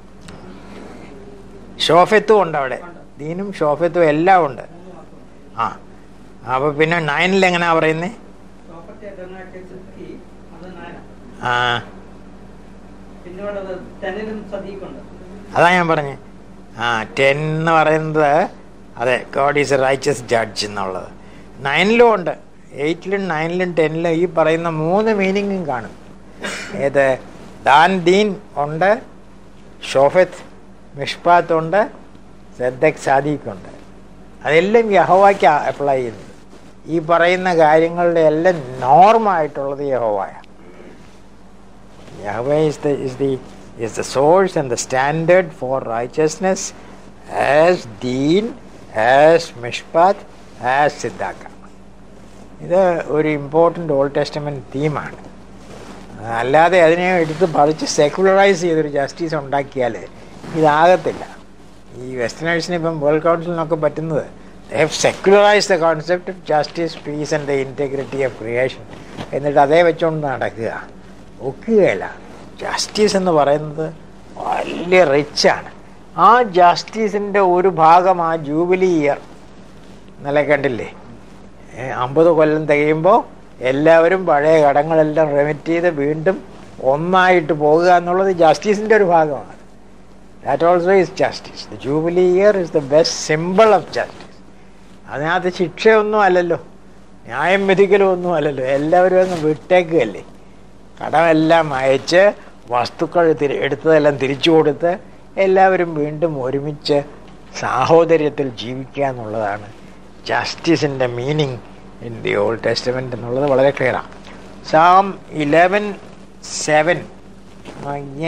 ഷോഫത്തും ഉണ്ട് അവിടെ ദീനും ഷോഫത്തും എല്ലാം ഉണ്ട് മൂന്ന് വാക്കുണ്ട് ആ അപ്പൊ പിന്നെ നയനിൽ എങ്ങനെയാ പറയുന്നേ ഷോഫത്തെ അദോനായ സിദ്ക്കി അത് നായന ആ പിന്നീട് ടെനിലും സദീഖുണ്ട് അതാ ഞാൻ പറഞ്ഞേ ആ ടെൻ എന്ന് പറയുന്നത് അതെ God is a righteous judge എന്നുള്ളത് നയനിലും ഉണ്ട് എയ്റ്റിലും നയനിലും ടെന്നിലും ഈ പറയുന്ന മൂന്ന് മീനിങ്ങും കാണും ഏത് ദാൻ ദീൻ ഉണ്ട് ഷോഫത്ത് മിഷ്പാത്ത് ഉണ്ട് സദ്ദക് സാദിഖ് ഉണ്ട് അതെല്ലാം യഹോവയ്ക്ക് അപ്ലൈ ചെയ്യുന്നത് ഈ പറയുന്ന കാര്യങ്ങളുടെ എല്ലാം നോർമായിട്ടുള്ളത് യഹോവായ Yahweh is the is the is the source and the standard for righteousness as Deen, as Mishpat, as Siddhaka. ഇത് ഒരു ഇമ്പോർട്ടൻ്റ് ഓൾഡ് ടെസ്റ്റമെൻറ്റ് തീമാണ് അല്ലാതെ അതിനെ എടുത്ത് പറിച്ച് സെക്കുലറൈസ് ചെയ്തൊരു ജസ്റ്റിസ് ഉണ്ടാക്കിയാൽ ഇതാകത്തില്ല ഈ വെസ്റ്റേണേഴ്സിന് ഇപ്പം വേൾഡ് കൗൺസിലിനൊക്കെ പറ്റുന്നത് they have secularise the concept of justice peace and the integrity of creation എന്നിട്ട് അതേ വെച്ചുകൊണ്ട് നടക്കുക ഒക്കുകയില്ല ജസ്റ്റിസ് എന്ന് പറയുന്നത് വലിയ റിച്ചാണ് ആ ജസ്റ്റിസിൻ്റെ ഒരു ഭാഗം ആ ജൂബിലി ഇയർ ഇന്നലെ കണ്ടില്ലേ ഏ, അമ്പത് കൊല്ലം തികയുമ്പോൾ എല്ലാവരും പഴയ കടങ്ങളെല്ലാം റെമിറ്റ് ചെയ്ത് വീണ്ടും ഒന്നായിട്ട് പോകുക എന്നുള്ളത് ജസ്റ്റിസിൻ്റെ ഒരു ഭാഗമാണ് that also is justice the jubilee year is the best simple of justice അതിനകത്ത് ശിക്ഷയൊന്നും അല്ലല്ലോ ന്യായം വിധിക്കലും ഒന്നും അല്ലല്ലോ എല്ലാവരും അങ്ങ് വിട്ടേക്കുകയല്ലേ കടമെല്ലാം അയച്ച് വസ്തുക്കൾ തിരി എടുത്തതെല്ലാം തിരിച്ചു കൊടുത്ത് എല്ലാവരും വീണ്ടും ഒരുമിച്ച് സാഹോദര്യത്തിൽ ജീവിക്കുക എന്നുള്ളതാണ് ജസ്റ്റിസിൻ്റെ meaning in the Old Testament എന്നുള്ളത് വളരെ ക്ലിയറാണ് സാം ഇലവൻ സെവൻ വാങ്ങിയേ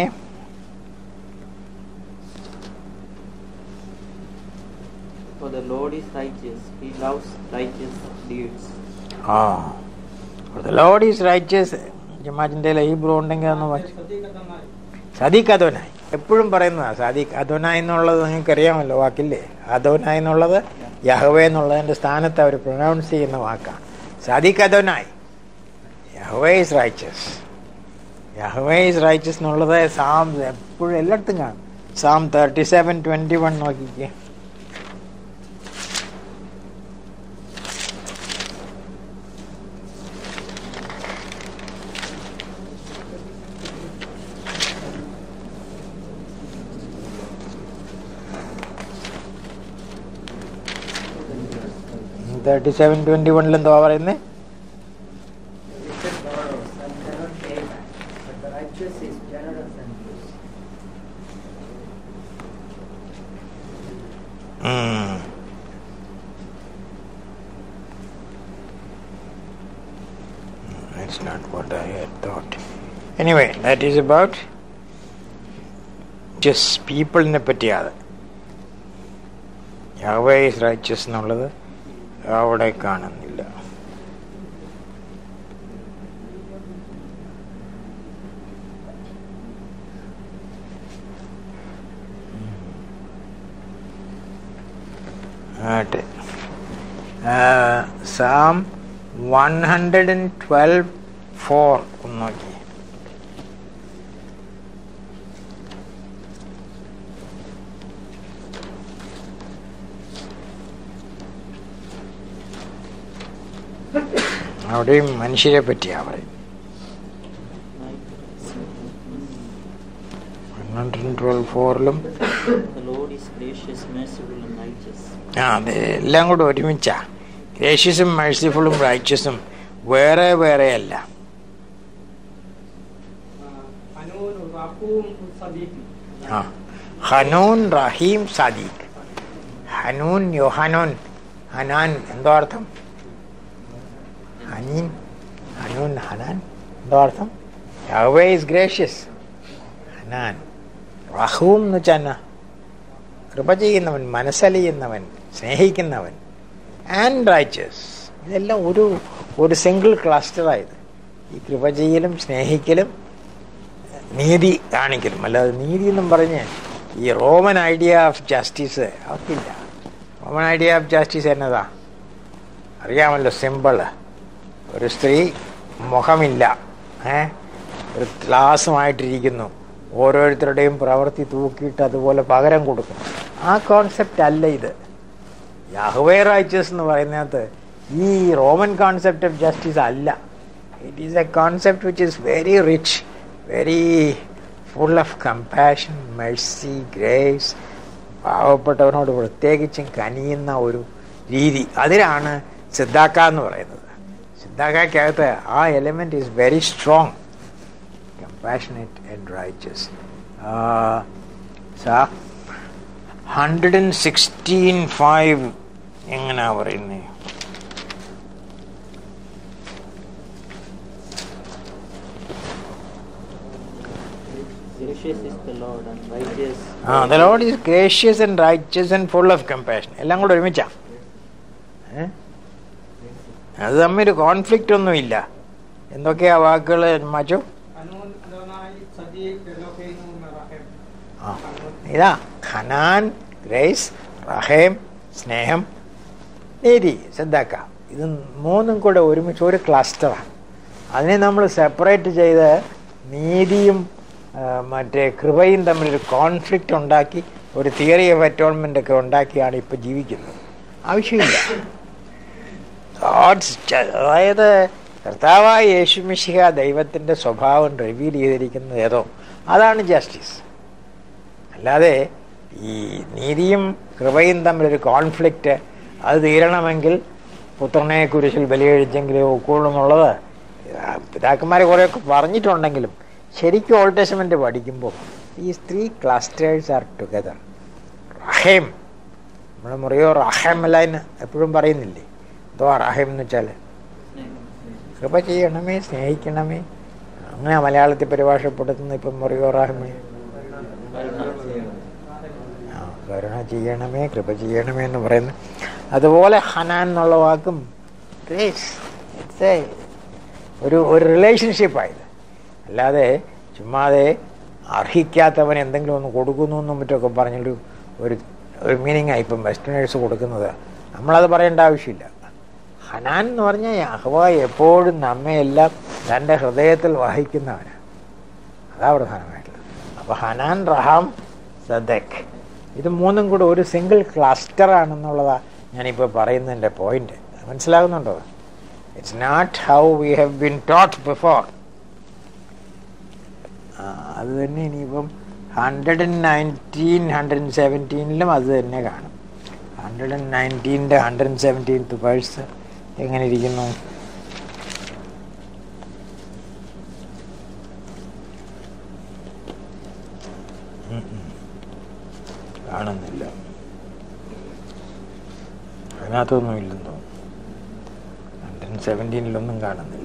For the Lord is righteous, he loves righteous deeds. ആ the Lord is righteous ജമാജിൻ്റെ ഹീബ്രു ഉണ്ടെങ്കിൽ ഒന്ന് വായിച്ചു സദീഖ് അദോനായ സദീഖ് അദോനായി എപ്പോഴും പറയുന്നതാണ് സദീഖ് അദോനായി എന്നുള്ളത് നിങ്ങൾക്ക് അറിയാമല്ലോ വാക്കില്ലേ അദോനായി എന്നുള്ളത് യഹവേ എന്നുള്ളതിൻ്റെ സ്ഥാനത്ത് അവർ പ്രൊനൗൺസ് ചെയ്യുന്ന വാക്കാണ് സദീഖ് അദോനായി Yahweh is righteous Yahweh is righteous എന്നുള്ളത് സാം എപ്പോഴും എല്ലായിടത്തും കാണും Psalm thirty seven twenty one നോക്കിക്കേ തേർട്ടി സെവൻ ട്വൻറ്റി വണ്ണിൽ എന്താ പറയുന്നത് The wicked borrows and cannot pay back, but the righteous is generous and gives. Mm. That's not what I had thought. Anyway, that is about just പീപ്പിളിനെ പറ്റിയാണ് യഹോവേ is righteous എന്നുള്ളത് അവിടെ കാണുന്നില്ല ആട്ടെ Psalm one hundred and twelve four ഒന്ന് നോക്കി അവിടെയും മനുഷ്യരെ പറ്റിയാ പറയും വൺ ഹൺഡ്രഡ് ആൻഡ് ട്വൽവ് ഫോറിലും The Lord is gracious, merciful, and righteous. ആ അത് എല്ലാം കൂടെ ഒരുമിച്ചാ ഗ്രേഷ്യസും മേഴ്സിഫുളും റൈച്ചസും വേറെ വേറെയല്ല ഹനൂൻ റഹൂം സദീഖ് ആ ഹനൂൻ റഹീം സദീഖ് ഹനൂൻ യോഹനോൻ ഹനാൻ എന്തോ അർത്ഥം ഹനീൻ ഹനൂൻ ഹനാൻ എന്തോ അർത്ഥം യഹ്വേ ഇസ് ഗ്രേഷ്യസ് ഹനാൻ റഹൂം എന്ന് വെച്ചാൽ എന്നാ? കൃപ ചെയ്യുന്നവൻ മനസ്സലിയുന്നവൻ സ്നേഹിക്കുന്നവൻ ആൻഡ് റൈച്ചസ് ഇതെല്ലാം ഒരു ഒരു സിംഗിൾ ക്ലസ്റ്ററായത് ഈ കൃപ ചെയ്യലും സ്നേഹിക്കലും നീതി കാണിക്കലും അല്ലാതെ നീതി എന്നും പറഞ്ഞ് ഈ റോമൻ ഐഡിയ ഓഫ് ജസ്റ്റിസ് അവർക്കില്ല റോമൻ ഐഡിയ ഓഫ് ജസ്റ്റിസ് എന്നതാ അറിയാമല്ലോ സിമ്പിള് ഒരു സ്ത്രീ മുഖമില്ല ഏ ഒരു ഗ്ലാസുമായിട്ടിരിക്കുന്നു ഓരോരുത്തരുടെയും പ്രവൃത്തി തൂക്കിയിട്ട് അതുപോലെ പകരം കൊടുക്കും ആ കോൺസെപ്റ്റ് അല്ല ഇത് യഹ്വേ റൈച്ചസ് എന്ന് പറയുന്നതിനകത്ത് ഈ റോമൻ കോൺസെപ്റ്റ് ഓഫ് ജസ്റ്റിസ് അല്ല it is a concept which is very rich very full of compassion mercy grace പാവപ്പെട്ടവനോട് പ്രത്യേകിച്ചും കനിയുന്ന ഒരു രീതി അതിലാണ് സിദ്ധാക്ക എന്ന് പറയുന്നത് സിദ്ധാക്കകത്ത് ആ element is very strong compassionate and righteous hundred and sixteen five എങ്ങനെയാ പറയുന്നത് Gracious is the Lord and righteous. ആ the Lord is gracious and righteous and full of compassion എല്ലാം കൂടെ ഒരുമിച്ചാ ഏ? അത് തമ്മിൽ കോൺഫ്ലിക്റ്റ് ഒന്നുമില്ല എന്തൊക്കെയാ വാക്കുകൾ മാച്ചു ഹനൂൻ അദോനായി സദീഖ് എലോഹേനു റഹീം ആ ഇതാ ഖനാൻ ഗ്രേസ് റഹേം സ്നേഹം നീതി ശ്രദ്ധാക്ക ഇത് മൂന്നും കൂടെ ഒരുമിച്ച് ഒരു ക്ലസ്റ്ററാണ് അതിനെ നമ്മൾ സെപ്പറേറ്റ് ചെയ്ത് നീതിയും ആ, മറ്റേ കൃപയും തമ്മിലൊരു കോൺഫ്ലിക്റ്റ് ഉണ്ടാക്കി ഒരു തിയറി ഓഫ് അറ്റോൺമെൻ്റ് ഒക്കെ ഉണ്ടാക്കിയാണ് ഇപ്പോൾ ജീവിക്കുന്നത് ആവശ്യമില്ല ഗോഡ്സ് അതായത് കർത്താവായ യേശുമിശിഹ ദൈവത്തിൻ്റെ സ്വഭാവം റിവീൽ ചെയ്തിരിക്കുന്നത് ഏതോ അതാണ് ജസ്റ്റിസ് അല്ലാതെ ഈ നീതിയും കൃപയും തമ്മിലൊരു കോൺഫ്ലിക്റ്റ് അത് തീരണമെങ്കിൽ പുത്രനെ കുരിശിൽ ബലികഴിച്ചെങ്കിലേ ഒക്കുള്ളൂ എന്നുള്ളത് പിതാക്കന്മാർ കുറേയൊക്കെ പറഞ്ഞിട്ടുണ്ടെങ്കിലും ശരിക്കും ഓൾഡ് ടെസ്റ്റ്മെന്റ് പഠിക്കുമ്പോൾ ഈ ത്രീ ക്ലസ്റ്റേഴ്സ് ആർ ടുഗദർ റഹേം നമ്മുടെ മുറിയോ റഹേം അല്ല എപ്പോഴും പറയുന്നില്ലേ എന്തോ റഹേം എന്ന് വെച്ചാൽ കൃപ ചെയ്യണമേ സ്നേഹിക്കണമേ അങ്ങനെ മലയാളത്തിൽ പരിഭാഷപ്പെടുത്തുന്ന ഇപ്പം മുറിയോ റഹമേ ആ, കരുണ ചെയ്യണമേ കൃപ ചെയ്യണമേ എന്ന് പറയുന്നു അതുപോലെ ഹനാൻ എന്നുള്ള വാക്കും ഗ്രേസ് ഇറ്റ്സ് എ ഒരു ഒരു റിലേഷൻഷിപ്പായത് അല്ലാതെ ചുമ്മാതെ അർഹിക്കാത്തവൻ എന്തെങ്കിലും ഒന്ന് കൊടുക്കുന്നു എന്നും മറ്റൊക്കെ പറഞ്ഞൊരു ഒരു ഒരു മീനിങ് ഇപ്പം വെസ്റ്റേണേഴ്സ് കൊടുക്കുന്നത് നമ്മളത് പറയേണ്ട ആവശ്യമില്ല ഹനാൻ എന്ന് പറഞ്ഞാൽ യഹ്വ എപ്പോഴും നമ്മയെല്ലാം തൻ്റെ ഹൃദയത്തിൽ വഹിക്കുന്നവനാണ് അതാ പ്രധാനമായിട്ടുള്ളത് അപ്പോൾ ഹനാൻ റഹാം സദക് ഇത് മൂന്നും കൂടെ ഒരു സിംഗിൾ ക്ലസ്റ്റർ ആണെന്നുള്ളതാ ഞാനിപ്പോൾ പറയുന്നതിൻ്റെ പോയിന്റ് മനസ്സിലാകുന്നുണ്ടോ it's not how we have been taught before അത് തന്നെ ഇനിയിപ്പം hundred and nineteen hundred and സെവൻറ്റീനിലും അത് തന്നെ കാണും ഹൺഡ്രഡ് ആൻഡ് നയൻറ്റീൻ്റെ ഹൺഡ്രഡ് ആൻഡ് സെവൻറ്റീൻത്ത് വേഴ്സ് എങ്ങനെ ഇരിക്കുന്നു ഉം ഉം. കാണുന്നില്ല അതിനകത്തൊന്നും ഇല്ലെന്ന് തോന്നുന്നു ഹൺഡ്രഡ് സെവൻറ്റീനിലൊന്നും കാണുന്നില്ല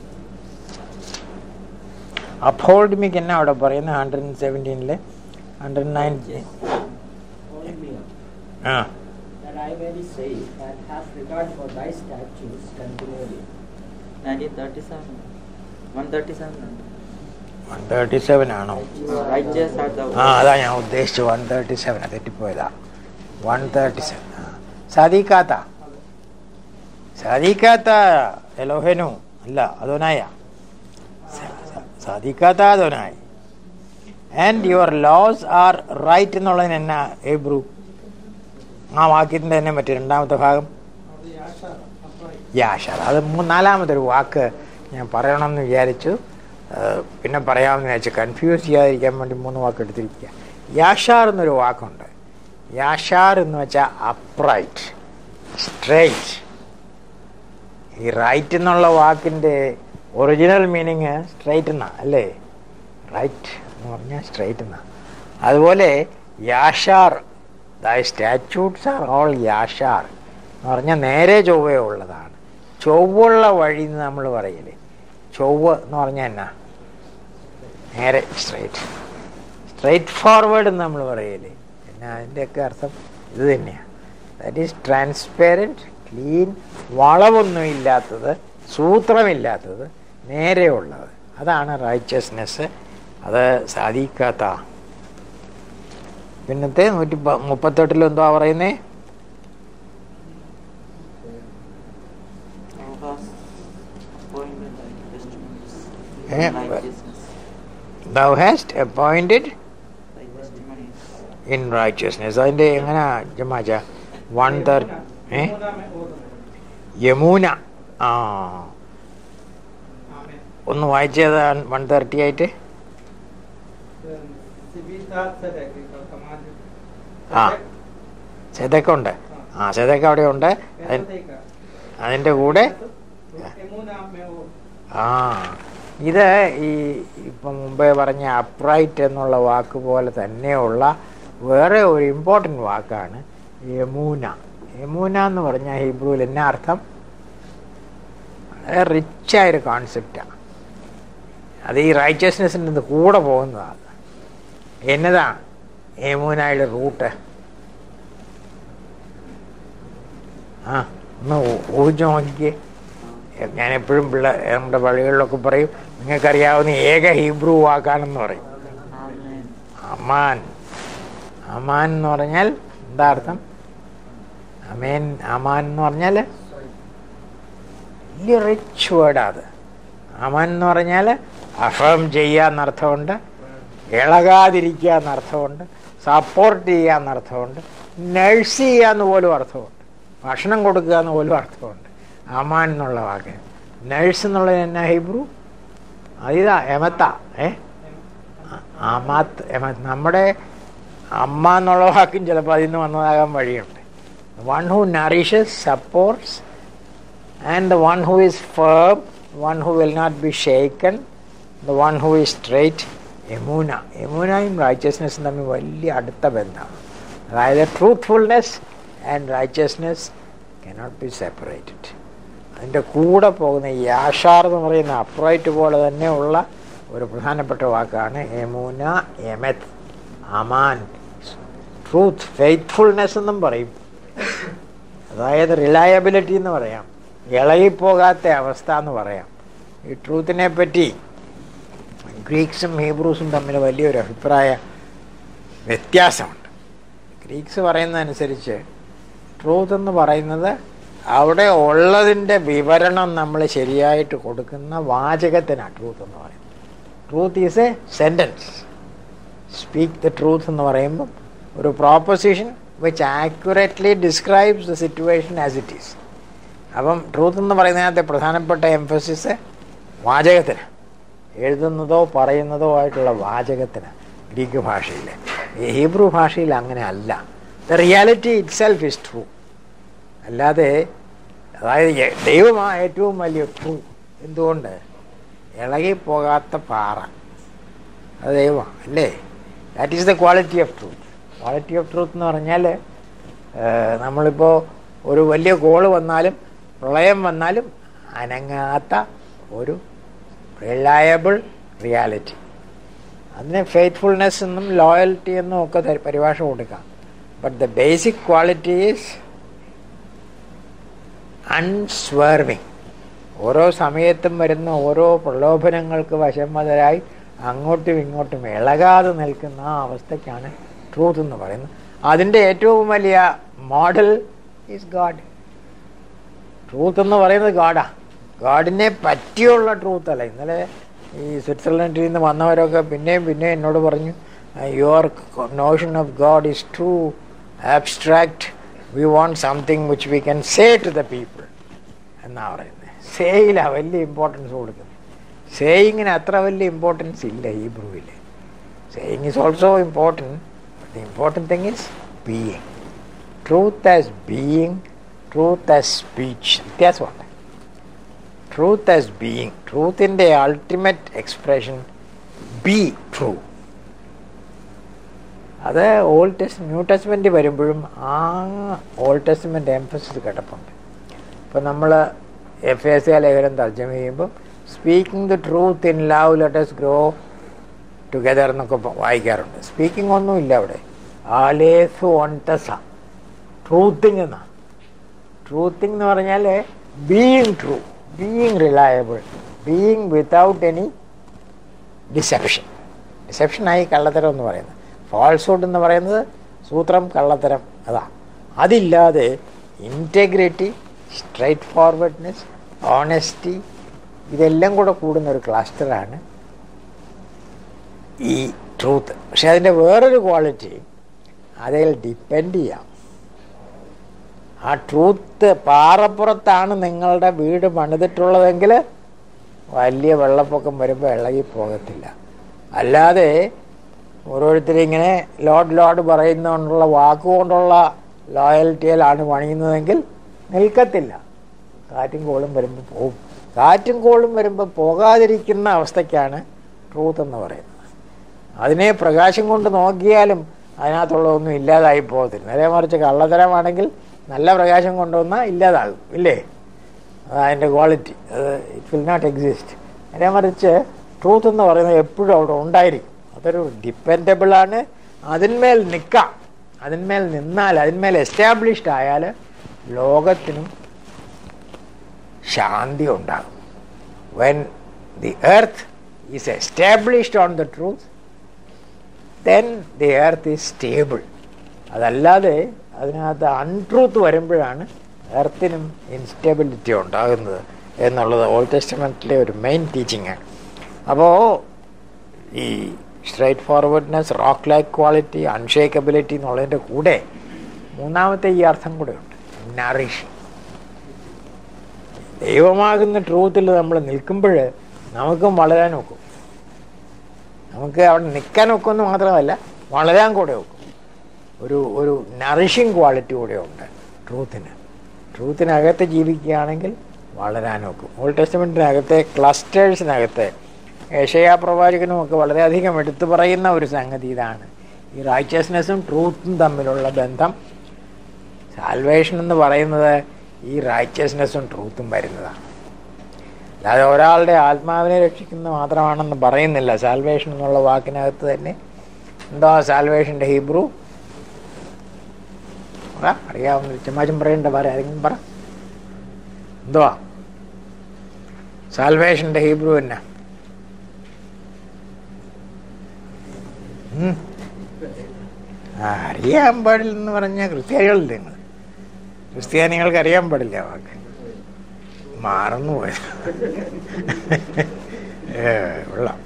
അപ്ഹോൾഡ് മിക്ക് എന്നാ അവിടെ പറയുന്നത് ഹൺഡ്രഡ് സെവൻറ്റീനില് hundred nineteen Hold me up, ആ that I may be saved, and have regard for thy statutes continually. 1937. 137. One thirty seven ആണോ Righteous are the ആ അതാ ഞാൻ ഉദ്ദേശിച്ചു വൺ തേർട്ടി സെവൻ തെറ്റിപ്പോയതാ വൺ തേർട്ടി സെവൻ ആ സാധിക്കാത്ത സാധിക്കാത്ത എലോഹനു അല്ല അതോനായ സാധിക്കാത്ത അതോനായി and your laws are right എന്നുള്ളതിന് എന്നാ ഏബ്രു ആ വാക്യത്തിൻ്റെ തന്നെ മറ്റേ രണ്ടാമത്തെ ഭാഗം അത് യാഷാർ അപ്രായി യാഷർ അത് മൂന്ന് നാലാമത്തെ ഒരു വാക്ക് ഞാൻ പറയണമെന്ന് വിചാരിച്ചു ആ, പിന്നെ പറയാമെന്ന് വിചാരിച്ചു കൺഫ്യൂസ് ചെയ്യാതിരിക്കാൻ വേണ്ടി മൂന്ന് വാക്ക് എടുത്തിരിക്കുക യാഷാർ എന്നൊരു വാക്കുണ്ട് യാഷാർ എന്ന് വെച്ചാൽ അപ്രൈറ്റ് സ്ട്രൈറ്റ് ഈ റൈറ്റ് എന്നുള്ള വാക്കിൻ്റെ ഒറിജിനൽ മീനിങ് സ്ട്രൈറ്റ് എന്നാ അല്ലേ റൈറ്റ് എന്ന് പറഞ്ഞാൽ സ്ട്രൈറ്റ് എന്നാ അതുപോലെ യാഷാർ സ്റ്റാറ്റ്യൂട്ട്സ് ആർ ഓൾ യാഷാർ എന്ന് പറഞ്ഞാൽ നേരെ ചൊവ്വേ ഉള്ളതാണ് ചൊവ്വുള്ള വഴി എന്ന് നമ്മൾ പറയില്ലേ ചൊവ്വ എന്ന് പറഞ്ഞാൽ എന്നാ നേരെ സ്ട്രൈറ്റ് സ്ട്രൈറ്റ് ഫോർവേഡ് എന്ന് നമ്മൾ പറയില്ലേ പിന്നെ അതിൻ്റെയൊക്കെ അർത്ഥം ഇത് തന്നെയാണ് ദാറ്റ് ഈസ് ട്രാൻസ്പെറൻറ്റ് ക്ലീൻ വളവൊന്നും ഇല്ലാത്തത് സൂത്രമില്ലാത്തത് നേരെയുള്ളത് അതാണ് റൈച്ചസ്നെസ് അത് സാധിക്കാത്ത പിന്നത്തെ നൂറ്റി പ- മുപ്പത്തെട്ടിൽ എന്താ പറയുന്നേ Thou hast appointed thy testimonies Eh, in righteousness. Thou hast appointed Thy testimonies. In righteousness അതിൻ്റെ എങ്ങനെ ജമാച്ച വൺ തേർട്ടി ഏ യമുന മേ ഓതുന്നത്. യമുന ആ ആമേൻ. ഒന്ന് വായിച്ചത് വൺ തേർട്ടി ആയിട്ട് സിബിത സദക് സമാജ് ആ. സെതക്ക ഉണ്ട് ആ സെതക്ക അവിടെ ഉണ്ട് അതിൻ- അതിൻ്റെ കൂടെ യമുന മേ ഓ- ആ ഇത് ഈ ഇപ്പം മുമ്പേ പറഞ്ഞ അപ്രൈറ്റ് എന്നുള്ള വാക്ക് പോലെ തന്നെയുള്ള വേറെ ഒരു ഇമ്പോർട്ടൻ്റ് വാക്കാണ് യമുന യമുന എന്ന് പറഞ്ഞാൽ ഹീബ്രുവിൽ എന്നാ അർത്ഥം വളരെ റിച്ചായൊരു കോൺസെപ്റ്റാണ് അത് ഈ റൈച്ചസ്നെസ്സിൻ്റെ കൂടെ പോകുന്നതാണ് എന്നതാ യമുനയുടെ റൂട്ട് ആ ഒന്ന് ഊ- ഊഹിച്ച് നോക്കിക്കേ ഞാൻ എപ്പോഴും പിള്ള നമ്മുടെ പള്ളികളിലൊക്കെ പറയും നിങ്ങൾക്കറിയാവുന്ന ഏക ഹീബ്രു വാക്കാണെന്ന് പറയും Amen. അമാൻ അമാൻ എന്ന് പറഞ്ഞാൽ എന്താ അർത്ഥം അമേൻ അമാൻ എന്ന് പറഞ്ഞാൽ വലിയ റിച്ച് വേർഡാ അത് അമാൻ എന്ന് പറഞ്ഞാൽ അഫം ചെയ്യുക എന്നർത്ഥമുണ്ട് ഇളകാതിരിക്കുക എന്നർത്ഥമുണ്ട് സപ്പോർട്ട് ചെയ്യുക എന്നർത്ഥമുണ്ട് നഴ്സ് ചെയ്യുക എന്ന് പോലും അർത്ഥമുണ്ട് ഭക്ഷണം കൊടുക്കുക എന്ന് പോലും അർത്ഥമുണ്ട് അമാൻ എന്നുള്ള വാക്ക് നഴ്സ് എന്നുള്ളത് എന്നാ ഹീബ്രു അതിതാ എമത്ത ഏ അമാത്ത് എമത്ത് നമ്മുടെ അമ്മ എന്നുള്ള വാക്കും ചിലപ്പോൾ അതിൽ നിന്ന് വന്നതാകാൻ വഴിയുണ്ട് one who nourishes supports and the one who is firm one who will not be shaken the one who is straight യമുന യമുനയും റൈച്ചസ്നെസ്സും തമ്മിൽ വലിയ അടുത്ത ബന്ധമാണ് അതായത് truthfulness and righteousness cannot be separated അതിൻ്റെ കൂടെ പോകുന്ന ഈ യാഷാർ എന്ന് പറയുന്ന അപ്രൈറ്റ് പോലെ തന്നെയുള്ള ഒരു പ്രധാനപ്പെട്ട വാക്കാണ് യമുന എമത്ത് അമാൻ ട്രൂത്ത് ഫെയ്ത്ത്ഫുൾനെസ് എന്നും പറയും അതായത് റിലയബിലിറ്റി എന്ന് പറയാം ഇളകിപ്പോകാത്ത അവസ്ഥ എന്ന് പറയാം ഈ ട്രൂത്തിനെ പറ്റി ഗ്രീക്സും ഹീബ്രൂസും തമ്മിൽ വലിയൊരു അഭിപ്രായ വ്യത്യാസമുണ്ട് ഗ്രീക്സ് പറയുന്നതനുസരിച്ച് ട്രൂത്ത് എന്ന് പറയുന്നത് അവിടെ ഉള്ളതിൻ്റെ വിവരണം നമ്മൾ ശരിയായിട്ട് കൊടുക്കുന്ന വാചകത്തിനാണ് ട്രൂത്ത് എന്ന് പറയുന്നത് truth is a sentence speak the truth എന്ന് പറയുമ്പം ഒരു proposition which accurately describes the situation as it is അപ്പം ട്രൂത്ത് എന്ന് പറയുന്നതിനകത്തെ പ്രധാനപ്പെട്ട എംഫസിസ് വാചകത്തിന് എഴുതുന്നതോ പറയുന്നതോ ആയിട്ടുള്ള വാചകത്തിന് ഗ്രീക്ക് ഭാഷയിൽ ഈ ഹീബ്രു ഭാഷയിൽ അങ്ങനെ അല്ല the reality itself is true അല്ലാതെ അതായത് എ- ദൈവമാണ് ഏറ്റവും വലിയ ട്രൂ എന്തുകൊണ്ട് ഇളകിപ്പോകാത്ത പാറ അത് ദൈവമാണ് അല്ലേ that is the quality of truth quality of truth എന്ന് പറഞ്ഞാൽ നമ്മളിപ്പോൾ ഒരു വലിയ കോള് വന്നാലും പ്രളയം വന്നാലും അനങ്ങാത്ത ഒരു റിലയബിൾ റിയാലിറ്റി അതിന് ഫെയ്ത്ത്ഫുൾനെസ് എന്നും ലോയൽറ്റി എന്നും ഒക്കെ ത- പരിഭാഷ കൊടുക്കാം but the basic quality is unswerving ഓരോ സമയത്തും വരുന്ന ഓരോ പ്രലോഭനങ്ങൾക്ക് വശംവതരായി അങ്ങോട്ടും ഇങ്ങോട്ടും ഇളകാതെ നിൽക്കുന്ന ആ അവസ്ഥയ്ക്കാണ് ട്രൂത്ത് എന്ന് പറയുന്നത് അതിൻ്റെ ഏറ്റവും വലിയ മോഡൽ ഈസ് ഗാഡ് ട്രൂത്ത് എന്ന് പറയുന്നത് ഗാഡാ ഗാഡിനെ പറ്റിയുള്ള ട്രൂത്ത് അല്ല ഇന്നലെ ഈ സ്വിറ്റ്സർലൻഡിൽ നിന്ന് വന്നവരൊക്കെ പിന്നെയും പിന്നെയും എന്നോട് പറഞ്ഞു your notion of God is too abstract we want something which we can say to the people എന്നാ പറയുന്നത് സേയിലാണ് വലിയ ഇമ്പോർട്ടൻസ് കൊടുക്കുന്നത് സേയിങ്ങിന് അത്ര വലിയ ഇമ്പോർട്ടൻസ് ഇല്ല ഹീബ്രുവിൽ saying is also important the important thing is being truth as being truth as speech വ്യത്യാസമുണ്ട് truth as being ട്രൂത്തിൻ്റെ അൾട്ടിമേറ്റ് എക്സ്പ്രഷൻ ബി ട്രൂ അത് ഓൾഡ് ടെസ്റ്റ് ന്യൂ ടെസ്റ്റ്മെൻറ്റ് വരുമ്പോഴും ആ ഓൾഡ് ടെസ്റ്റ്മെൻ്റ് എംഫസിസ് കിടപ്പുണ്ട് ഇപ്പം നമ്മൾ എഫ് എസ് സി ലേഖനം തർജ്ജമ ചെയ്യുമ്പം speaking the truth in love let's grow together എന്നൊക്കെ പ- വായിക്കാറുണ്ട് സ്പീക്കിംഗ് ഒന്നുമില്ല അവിടെ ആലേസു ഒണ്ടസ ട്രൂത്തിങ് എന്നാണ് ട്രൂത്തിങ് എന്ന് പറഞ്ഞാൽ being true being reliable being without any deception ഡിസെപ്ഷനായി കള്ളത്തരം എന്ന് പറയുന്നത് ഫാൾസ്ഹുഡ് എന്ന് പറയുന്നത് സൂത്രം കള്ളത്തരം അതാ അതില്ലാതെ ഇൻറ്റഗ്രിറ്റി സ്ട്രൈറ്റ് ഫോർവേഡ്നെസ് ഓണസ്റ്റി ഇതെല്ലാം കൂടെ കൂടുന്ന ഒരു ക്ലസ്റ്ററാണ് ഈ ട്രൂത്ത് പക്ഷെ അതിൻ്റെ വേറൊരു ക്വാളിറ്റി അതിൽ ഡിപ്പെൻഡ് ചെയ്യാം ആ ട്രൂത്ത് പാറപ്പുറത്താണ് നിങ്ങളുടെ വീട് പണിതിട്ടുള്ളതെങ്കിൽ വലിയ വെള്ളപ്പൊക്കം വരുമ്പോൾ ഇളകി പോകത്തില്ല അല്ലാതെ ഓരോരുത്തരും ഇങ്ങനെ ലോഡ് ലോഡ് പറയുന്നതുകൊണ്ടുള്ള വാക്കുകൊണ്ടുള്ള ലോയൽറ്റിയിലാണ് പണിയുന്നതെങ്കിൽ നിൽക്കത്തില്ല കാറ്റും കോളും വരുമ്പോൾ പോകും കാറ്റും കോളും വരുമ്പോൾ പോകാതിരിക്കുന്ന അവസ്ഥയ്ക്കാണ് ട്രൂത്ത് എന്ന് പറയുന്നത് അതിനെ പ്രകാശം കൊണ്ട് നോക്കിയാലും അതിനകത്തുള്ളതൊന്നും ഇല്ലാതായി പോകത്തില്ല നേരെ മറിച്ച് കള്ളത്തരമാണെങ്കിൽ നല്ല പ്രകാശം കൊണ്ടുവന്നാൽ ഇല്ലാതാകും ഇല്ലേ അതിൻ്റെ ക്വാളിറ്റി അത് ഇറ്റ് വിൽ നോട്ട് എക്സിസ്റ്റ് നേരെ മറിച്ച് ട്രൂത്ത് എന്ന് പറയുന്നത് എപ്പോഴും അവിടെ ഉണ്ടായിരിക്കും അതൊരു ഡിപ്പെൻഡബിളാണ് അതിന്മേൽ നിൽക്കാം അതിന്മേൽ നിന്നാൽ അതിന്മേൽ എസ്റ്റാബ്ലിഷ്ഡ് ആയാൽ ലോകത്തിനും ശാന്തി ഉണ്ടാകും when the earth is established on the truth then the earth is stable അതല്ലാതെ അതിനകത്ത് അൺട്രൂത്ത് വരുമ്പോഴാണ് എർത്തിനും ഇൻസ്റ്റെബിലിറ്റി ഉണ്ടാകുന്നത് എന്നുള്ളത് ഓൾഡ് ടെസ്റ്റ്മെൻറ്റിലെ ഒരു മെയിൻ ടീച്ചിങ് ആണ് അപ്പോൾ ഈ straightforwardness rock like quality unshakeability എന്നുള്ളതിൻ്റെ കൂടെ മൂന്നാമത്തെ ഈ അർത്ഥം കൂടെ ഉണ്ട് നറിഷ് ദൈവമാകുന്ന ട്രൂത്തിൽ നമ്മൾ നിൽക്കുമ്പോൾ നമുക്കും വളരാൻ ഒക്കും നമുക്ക് അവിടെ നിൽക്കാൻ ഒക്കുമെന്ന് മാത്രമല്ല വളരാൻ കൂടെ ഒക്കും ഒരു ഒരു നറിഷിങ് ക്വാളിറ്റി കൂടെ ഉണ്ട് ട്രൂത്തിന് ട്രൂത്തിനകത്ത് ജീവിക്കുകയാണെങ്കിൽ വളരാൻ ഒക്കും ഓൾഡ് ടെസ്റ്റ്മെൻറ്റിനകത്തെ ക്ലസ്റ്റേഴ്സിനകത്തെ ഏഷ്യാ പ്രവാചകനും ഒക്കെ വളരെയധികം എടുത്തു പറയുന്ന ഒരു സംഗതി ഇതാണ് ഈ റൈച്ചസ്നെസ്സും ട്രൂത്തും തമ്മിലുള്ള ബന്ധം സാൽവേഷൻ എന്ന് പറയുന്നത് ഈ റൈച്ചസ്നെസ്സും ട്രൂത്തും വരുന്നതാണ് അല്ലാതെ ഒരാളുടെ ആത്മാവിനെ രക്ഷിക്കുന്നത് മാത്രമാണെന്ന് പറയുന്നില്ല സാൽവേഷൻ എന്നുള്ള വാക്കിനകത്ത് തന്നെ എന്തോ സാൽവേഷൻ്റെ ഹീബ്രു പറ അറിയാവുന്ന ചമ്മാച്ചും പറയണ്ട പറ ആരെങ്കിലും പറ എന്തുവാ സാൽവേഷൻ്റെ ഹീബ്രു എന്നാ ഉം. ആ, അറിയാൻ പാടില്ലെന്ന് പറഞ്ഞ ക്രിസ്ത്യാനികളുണ്ട് നിങ്ങൾ ക്രിസ്ത്യാനികൾക്ക് അറിയാൻ പാടില്ല ആ വാക്ക് മറന്നുപോയത് ഏ കൊള്ളാം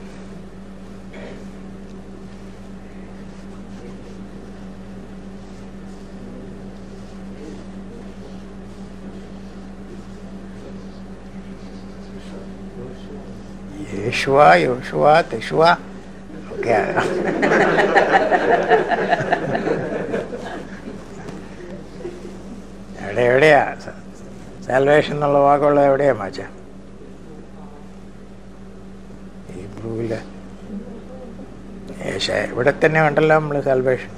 യേശുവ യോശുവ തെശുവ ഒക്കെ എവിടെ എവിടെയാ സാൽവേഷൻ എന്നുള്ള വാക്കുള്ളത് എവിടെയാ മാച്ച ഹീബ്രുവില് ഏശ ഇവിടെ തന്നെ ഉണ്ടല്ലോ നമ്മൾ സാൽവേഷൻ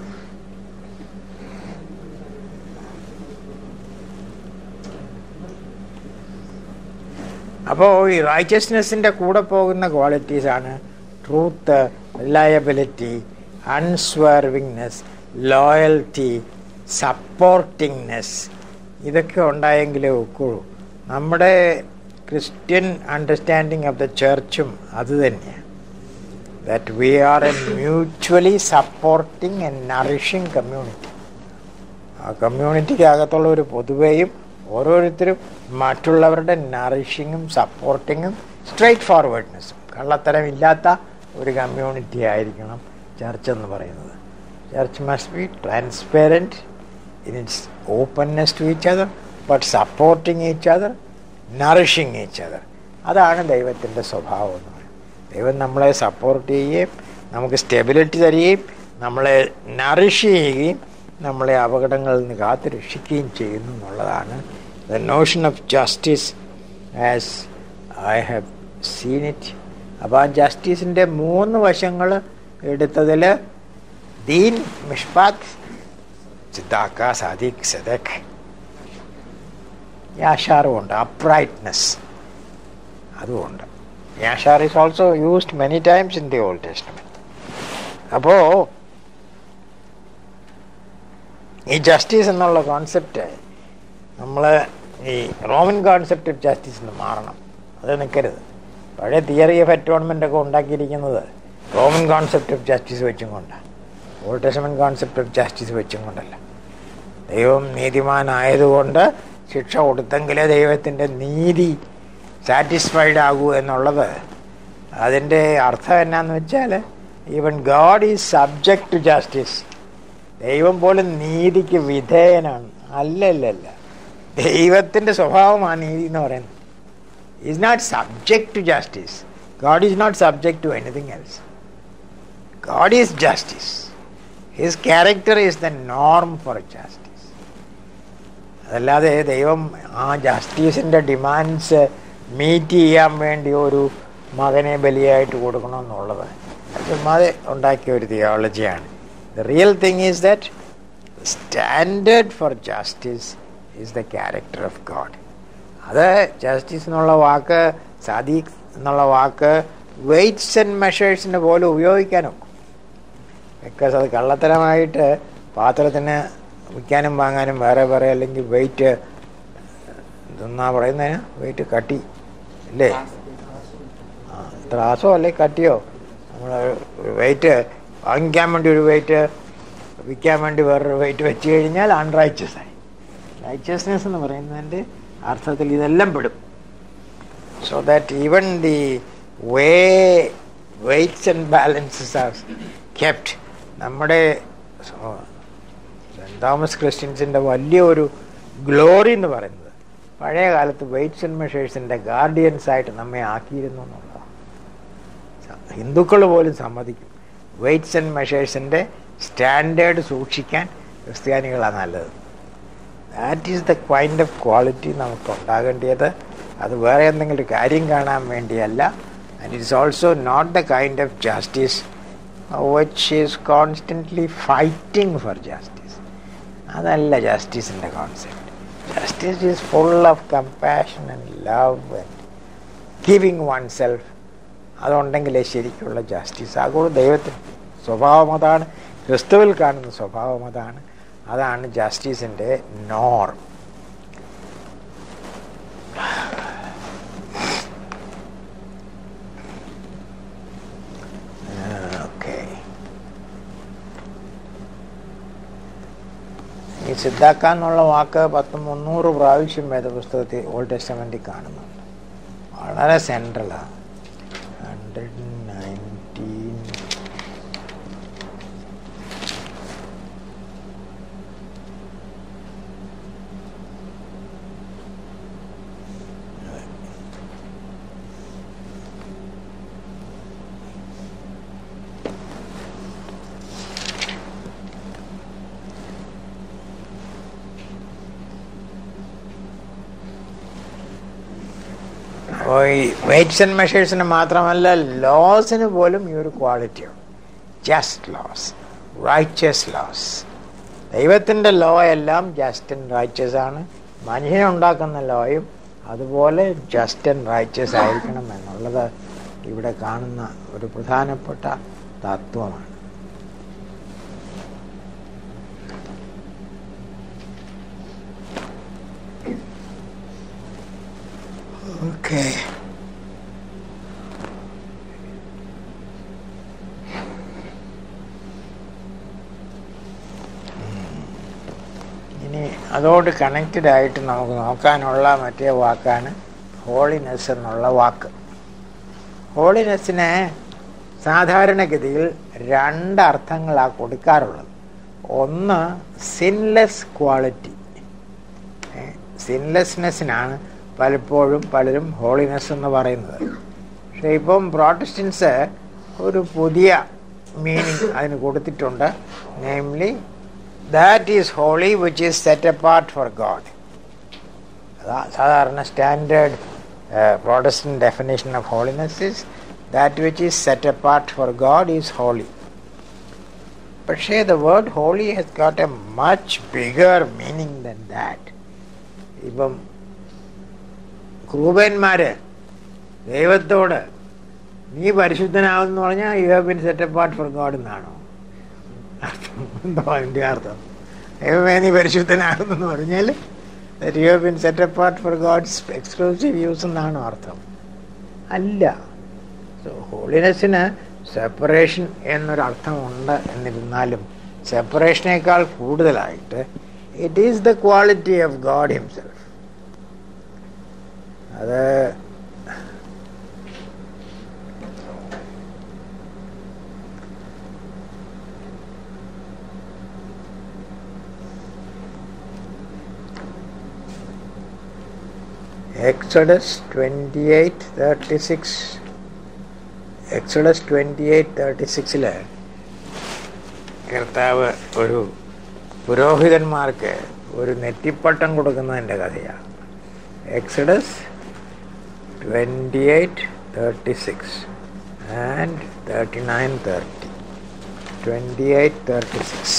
അപ്പോൾ ഈ റൈച്ചസ്നെസ്സിൻ്റെ കൂടെ പോകുന്ന ക്വാളിറ്റീസ് ആണ് truth reliability unswervingness loyalty supportingness ഇതൊക്കെ ഉണ്ടായെങ്കിലേ ഒക്കുള്ളൂ നമ്മുടെ ക്രിസ്ത്യൻ അണ്ടർസ്റ്റാൻഡിങ് ഓഫ് ദ ചർച്ചും അത് തന്നെയാണ് that we are a mutually supporting and nourishing community ആ കമ്മ്യൂണിറ്റിക്ക് അകത്തുള്ള ഒരു പൊതുവെയും ഓരോരുത്തരും മറ്റുള്ളവരുടെ നറിഷിങ്ങും സപ്പോർട്ടിങ്ങും സ്ട്രൈറ്റ് ഫോർവേഡ്നെസ്സും കള്ളത്തരമില്ലാത്ത ഒരു കമ്മ്യൂണിറ്റി ആയിരിക്കണം ചർച്ച് എന്ന് പറയുന്നത് church must be transparent in its openness to each other but supporting each other nourishing each other അതാണ് ദൈവത്തിൻ്റെ സ്വഭാവം എന്ന് പറയുന്നത് ദൈവം നമ്മളെ സപ്പോർട്ട് ചെയ്യുകയും നമുക്ക് സ്റ്റെബിലിറ്റി തരികയും നമ്മളെ നറിഷ് ചെയ്യുകയും നമ്മളെ അപകടങ്ങളിൽ നിന്ന് കാത്തു രക്ഷിക്കുകയും ചെയ്യുന്നു എന്നുള്ളതാണ് the notion of justice as I have seen it അപ്പോൾ ആ ജസ്റ്റിസിൻ്റെ മൂന്ന് വശങ്ങൾ എടുത്തതിൽ ദീൻ മിഷ്പാത്ത് സിദ്ധാക്ക സാദിഖ് സദക് യാഷാറുമുണ്ട് അപ്രൈറ്റ്നെസ് അതുമുണ്ട് യാഷാർ is also used many times in the Old Testament അപ്പോൾ ഈ ജസ്റ്റിസ് എന്നുള്ള കോൺസെപ്റ്റ് നമ്മൾ ഈ റോമൻ കോൺസെപ്റ്റ് ഓഫ് ജസ്റ്റിസ് എന്ന് മാറണം അത് നിൽക്കരുത് പഴയ തിയറി ഓഫ് അറ്റോൺമെൻ്റ് ഒക്കെ ഉണ്ടാക്കിയിരിക്കുന്നത് റോമൻ കോൺസെപ്റ്റ് ഓഫ് ജസ്റ്റിസ് വെച്ചും കൊണ്ടാണ് old testament concept of justice വെച്ചും കൊണ്ടല്ല ദൈവം നീതിമാനായതുകൊണ്ട് ശിക്ഷ കൊടുത്തെങ്കിലേ ദൈവത്തിൻ്റെ നീതി സാറ്റിസ്ഫൈഡ് ആകൂ എന്നുള്ളത് അതിൻ്റെ അർത്ഥം എന്നാന്ന് വെച്ചാൽ even God is subject to justice ദൈവം പോലും നീതിക്ക് വിധേയനാണ് അല്ലല്ലല്ല ദൈവത്തിൻ്റെ സ്വഭാവമാണ് നീതി എന്ന് പറയുന്നത് is not subject to justice God is not subject to anything else God is justice his character is the norm for justice അതല്ലാതെ ദൈവം ആ ജസ്റ്റിസിൻ്റെ ഡിമാൻഡ്സ് മീറ്റ് ചെയ്യാൻ വേണ്ടി ഒരു മകനെ ബലിയായിട്ട് കൊടുക്കണമെന്നുള്ളത് അത് ചുമ്മാതെ ഉണ്ടാക്കിയ ഒരു തിയോളജിയാണ് the real thing is that standard for justice is the character of God അത് ജസ്റ്റിസ് എന്നുള്ള വാക്ക് സദീഖ് എന്നുള്ള വാക്ക് വെയ്റ്റ്സ് ആൻഡ് മെഷേഴ്സിന് പോലും ഉപയോഗിക്കാനൊക്കും ബിക്കോസ് അത് കള്ളത്തരമായിട്ട് പാത്രത്തിന് വിൽക്കാനും വാങ്ങാനും വേറെ വേറെ അല്ലെങ്കിൽ വെയിറ്റ് ഇതെന്നാ പറയുന്നതിന് വെയിറ്റ് കട്ടി അല്ലേ ആ ത്രാസോ അല്ലെ കട്ടിയോ നമ്മൾ വെയിറ്റ് വാങ്ങിക്കാൻ വേണ്ടി ഒരു വെയിറ്റ് വിൽക്കാൻ വേണ്ടി വേറൊരു വെയിറ്റ് വെച്ച് കഴിഞ്ഞാൽ അൺറൈച്ചസ് ആയി റൈച്ചസ്നെസ് എന്ന് പറയുന്നതിൻ്റെ അർത്ഥത്തിൽ ഇതെല്ലാം പെടും so that even the way weights and balances are kept നമ്മുടെ സെൻറ് തോമസ് ക്രിസ്ത്യൻസിൻ്റെ വലിയ ഒരു ഗ്ലോറി എന്ന് പറയുന്നത് പഴയ കാലത്ത് വെയ്റ്റ്സ് ആൻഡ് മെഷേഴ്സിൻ്റെ ഗാർഡിയൻസ് ആയിട്ട് നമ്മെ ആക്കിയിരുന്നു എന്നുള്ളതാണ് ഹിന്ദുക്കൾ പോലും സമ്മതിക്കും വെയ്റ്റ്സ് ആൻഡ് മെഷേഴ്സിൻ്റെ സ്റ്റാൻഡേർഡ് സൂക്ഷിക്കാൻ ക്രിസ്ത്യാനികളാണ് നല്ലത് that is the kind of quality നമുക്ക് ഉണ്ടാകേണ്ടത് അത് വേറെ എന്തെങ്കിലും ഒരു കാര്യം കാണാൻ വേണ്ടിയല്ല and it's also not the kind of justice which is constantly fighting for justice അതല്ല ജസ്റ്റിസിൻ്റെ concept justice is full of compassion and love and giving oneself അതുണ്ടെങ്കിലേ ശരിക്കുള്ള ജസ്റ്റിസ് ആകുള്ളൂ ദൈവത്തിന് സ്വഭാവം അതാണ് ക്രിസ്തുവിൽ കാണുന്ന സ്വഭാവം അതാണ് അതാണ് ജസ്റ്റിസിൻ്റെ നോർം ഓക്കെ ഈ സിദ്ധാക്ക എന്നുള്ള വാക്ക് പത്ത് മുന്നൂറ് പ്രാവശ്യം വേദപുസ്തകത്തിൽ ഓൾഡ് ടെസ്റ്റമെൻറ്റിൽ കാണുന്നുണ്ട് വളരെ സെൻട്രലാണ് ഹൺഡ്രഡ് നയൻറ്റീൻ അപ്പോൾ ഈ വെയ്റ്റ്സ് ആൻഡ് മെഷേഴ്സിന് മാത്രമല്ല ലോസിന് പോലും ഈ ഒരു ക്വാളിറ്റിയുണ്ട് ജസ്റ്റ് ലോസ് റൈച്ചസ് ലോസ് ദൈവത്തിൻ്റെ ലോ എല്ലാം ജസ്റ്റ് ആൻഡ് റൈച്ചസ് ആണ് മനുഷ്യനുണ്ടാക്കുന്ന ലോയും അതുപോലെ ജസ്റ്റ് ആൻഡ് റൈച്ചസ് ആയിരിക്കണം എന്നുള്ളത് ഇവിടെ കാണുന്ന ഒരു പ്രധാനപ്പെട്ട തത്വമാണ് ഓക്കെ ഇനി അതോട് കണക്റ്റഡ് ആയിട്ട് നമുക്ക് നോക്കാനുള്ള മറ്റേ വാക്കാണ് ഹോളിനെസ് എന്നുള്ള വാക്ക് ഹോളിനെസ്സിന് സാധാരണഗതിയിൽ രണ്ട് അർത്ഥങ്ങളാണ് കൊടുക്കാറുള്ളത് ഒന്ന് സിൻലെസ് ക്വാളിറ്റി സിൻലെസ്നെസ്സിനാണ് പലപ്പോഴും പലരും ഹോളിനെസ് എന്ന് പറയുന്നത് പക്ഷേ ഇപ്പം പ്രോട്ടസ്റ്റൻസ് ഒരു പുതിയ മീനിങ് അതിന് കൊടുത്തിട്ടുണ്ട് namely that is holy which is set apart for God അതാ സാധാരണ standard uh, Protestant definition of holiness is that which is set apart for God is holy. പക്ഷേ the word holy has got a much bigger meaning than that. ഇപ്പം ക്രൂപന്മാര് ദൈവത്തോട് നീ പരിശുദ്ധനാവെന്ന് പറഞ്ഞാൽ you have been set apart for God എന്നാണോ അർത്ഥം എന്തോ അതിൻ്റെ അർത്ഥം ദൈവമേ നീ പരിശുദ്ധനാകുന്നെന്ന് പറഞ്ഞാൽ you have been set apart for God's exclusive use എന്നാണോ അർത്ഥം അല്ല സോ ഹോളിനെസ്സിന് സെപ്പറേഷൻ എന്നൊരർത്ഥമുണ്ട് എന്നിരുന്നാലും സെപ്പറേഷനേക്കാൾ കൂടുതലായിട്ട് it is the quality of God himself അത് Exodus twenty eight thirty six Exodus twenty eight thirty സിക്സില് കർത്താവ് ഒരു പുരോഹിതന്മാർക്ക് ഒരു നെറ്റിപ്പട്ടം കൊടുക്കുന്നതിൻ്റെ കഥയാണ് Exodus twenty eight thirty six and thirty nine thirty twenty eight thirty six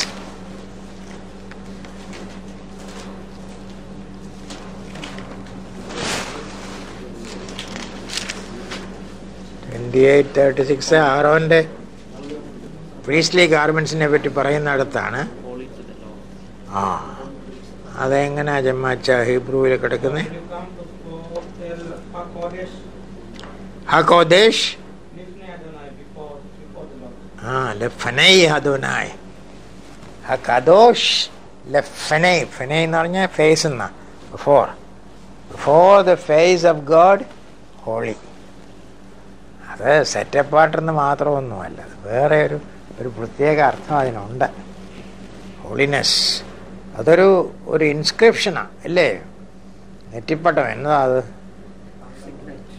twenty eight thirty six ആറോൻ്റെ പ്രീസ്ലി ഗാർമെൻസിനെ പറ്റി പറയുന്നിടത്താണ് holy to the Lord. ആ അതെങ്ങനെയാ ജമ്മാച്ച ഹീബ്രുവിൽ കിടക്കുന്നത് When you come to Hotel Hakodesh, ഹക്കോദേശ് Lifnei Adonai before, before the Lord. ആ ലഫനൈ ഹദോനായ് ഹക്കദോഷ് ലഫനൈ ഫനൈ എന്ന് പറഞ്ഞാൽ ഫേസ് എന്നാ before before the face of God holy അത് സെറ്റപ്പ് ആട്ടെന്ന് മാത്രമൊന്നുമല്ല അത് വേറെ ഒരു ഒരു പ്രത്യേക അർത്ഥം അതിനുണ്ട് ഹോളിനെസ് അതൊരു ഒരു ഇൻസ്ക്രിപ്ഷനാണ് അല്ലേ നെറ്റിപ്പട്ടം എന്നതാ അത് Signet.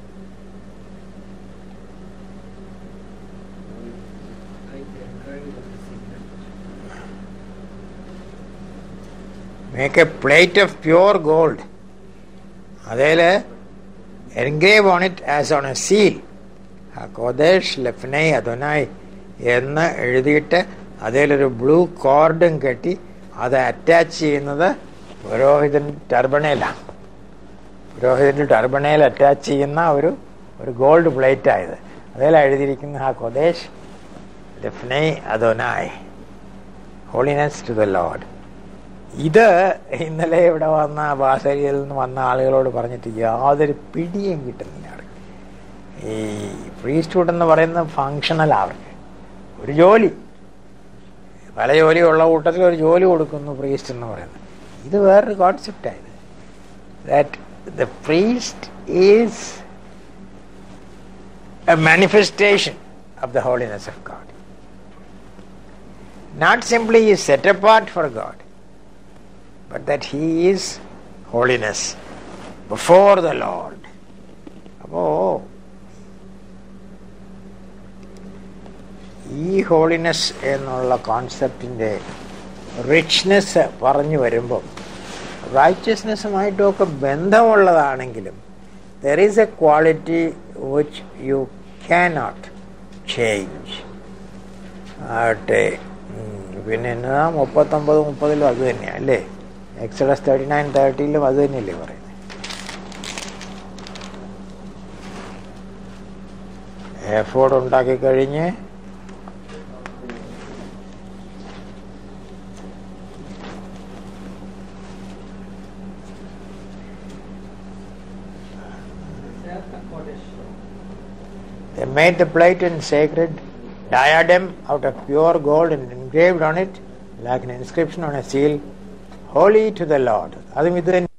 Right there, drawing of the signet. Make a plate of pure gold അതേല് engrave on it as on a seal കോദേശ് ലഫ്നൈ അതൊനായി എന്ന് എഴുതിയിട്ട് അതിലൊരു ബ്ലൂ കോർഡും കെട്ടി അത് അറ്റാച്ച് ചെയ്യുന്നത് പുരോഹിതൻ ടർബണയിലാണ് പുരോഹിതൻ്റെ ടർബണയിൽ അറ്റാച്ച് ചെയ്യുന്ന ഒരു ഒരു ഗോൾഡ് പ്ലേറ്റ് ആയത് അതിലാണ് എഴുതിയിരിക്കുന്ന ആ കൊദേശ് ലഫ്നൈ അതൊനായ് ഹോളിനെസ് ടു ദ ലോഡ് ഇത് ഇന്നലെ ഇവിടെ വന്ന ബാസരിയിൽ നിന്ന് വന്ന ആളുകളോട് പറഞ്ഞിട്ട് യാതൊരു പിടിയും കിട്ടുന്നില്ല അവർക്ക് ഈ പ്രീസ്റ്റ്ഹുഡ് എന്ന് പറയുന്ന ഫങ്ഷണൽ അവർക്ക് ഒരു ജോലി പല ജോലിയുള്ള കൂട്ടത്തിൽ ഒരു ജോലി കൊടുക്കുന്നു പ്രീസ്റ്റ് എന്ന് പറയുന്നത് ഇത് വേറൊരു കോൺസെപ്റ്റായത് that the priest is a manifestation of the holiness of God not simply is set apart for God but that he is holiness before the Lord. അപ്പോ ഈ ഹോളിനെസ് എന്നുള്ള കോൺസെപ്റ്റിൻ്റെ റിച്ച്നെസ് പറഞ്ഞു വരുമ്പോൾ റൈച്ചസ്നെസ്സുമായിട്ടൊക്കെ ബന്ധമുള്ളതാണെങ്കിലും there is a quality which you cannot change ആട്ടെ ഉം, പിന്നെ എന്നതാ മുപ്പത്തൊമ്പത് മുപ്പതിലും അത് തന്നെയാണ് അല്ലേ എക്സഡസ് തേർട്ടി നയൻ തേർട്ടിയിലും അത് തന്നെയല്ലേ പറയുന്നത് എഫോർഡ് ഉണ്ടാക്കി കഴിഞ്ഞ് Hotel Hakodesh. They made the plate in sacred diadem out of pure gold and engraved on it, like an inscription on a seal, holy to the Lord. അതും ഇത് തന്നെ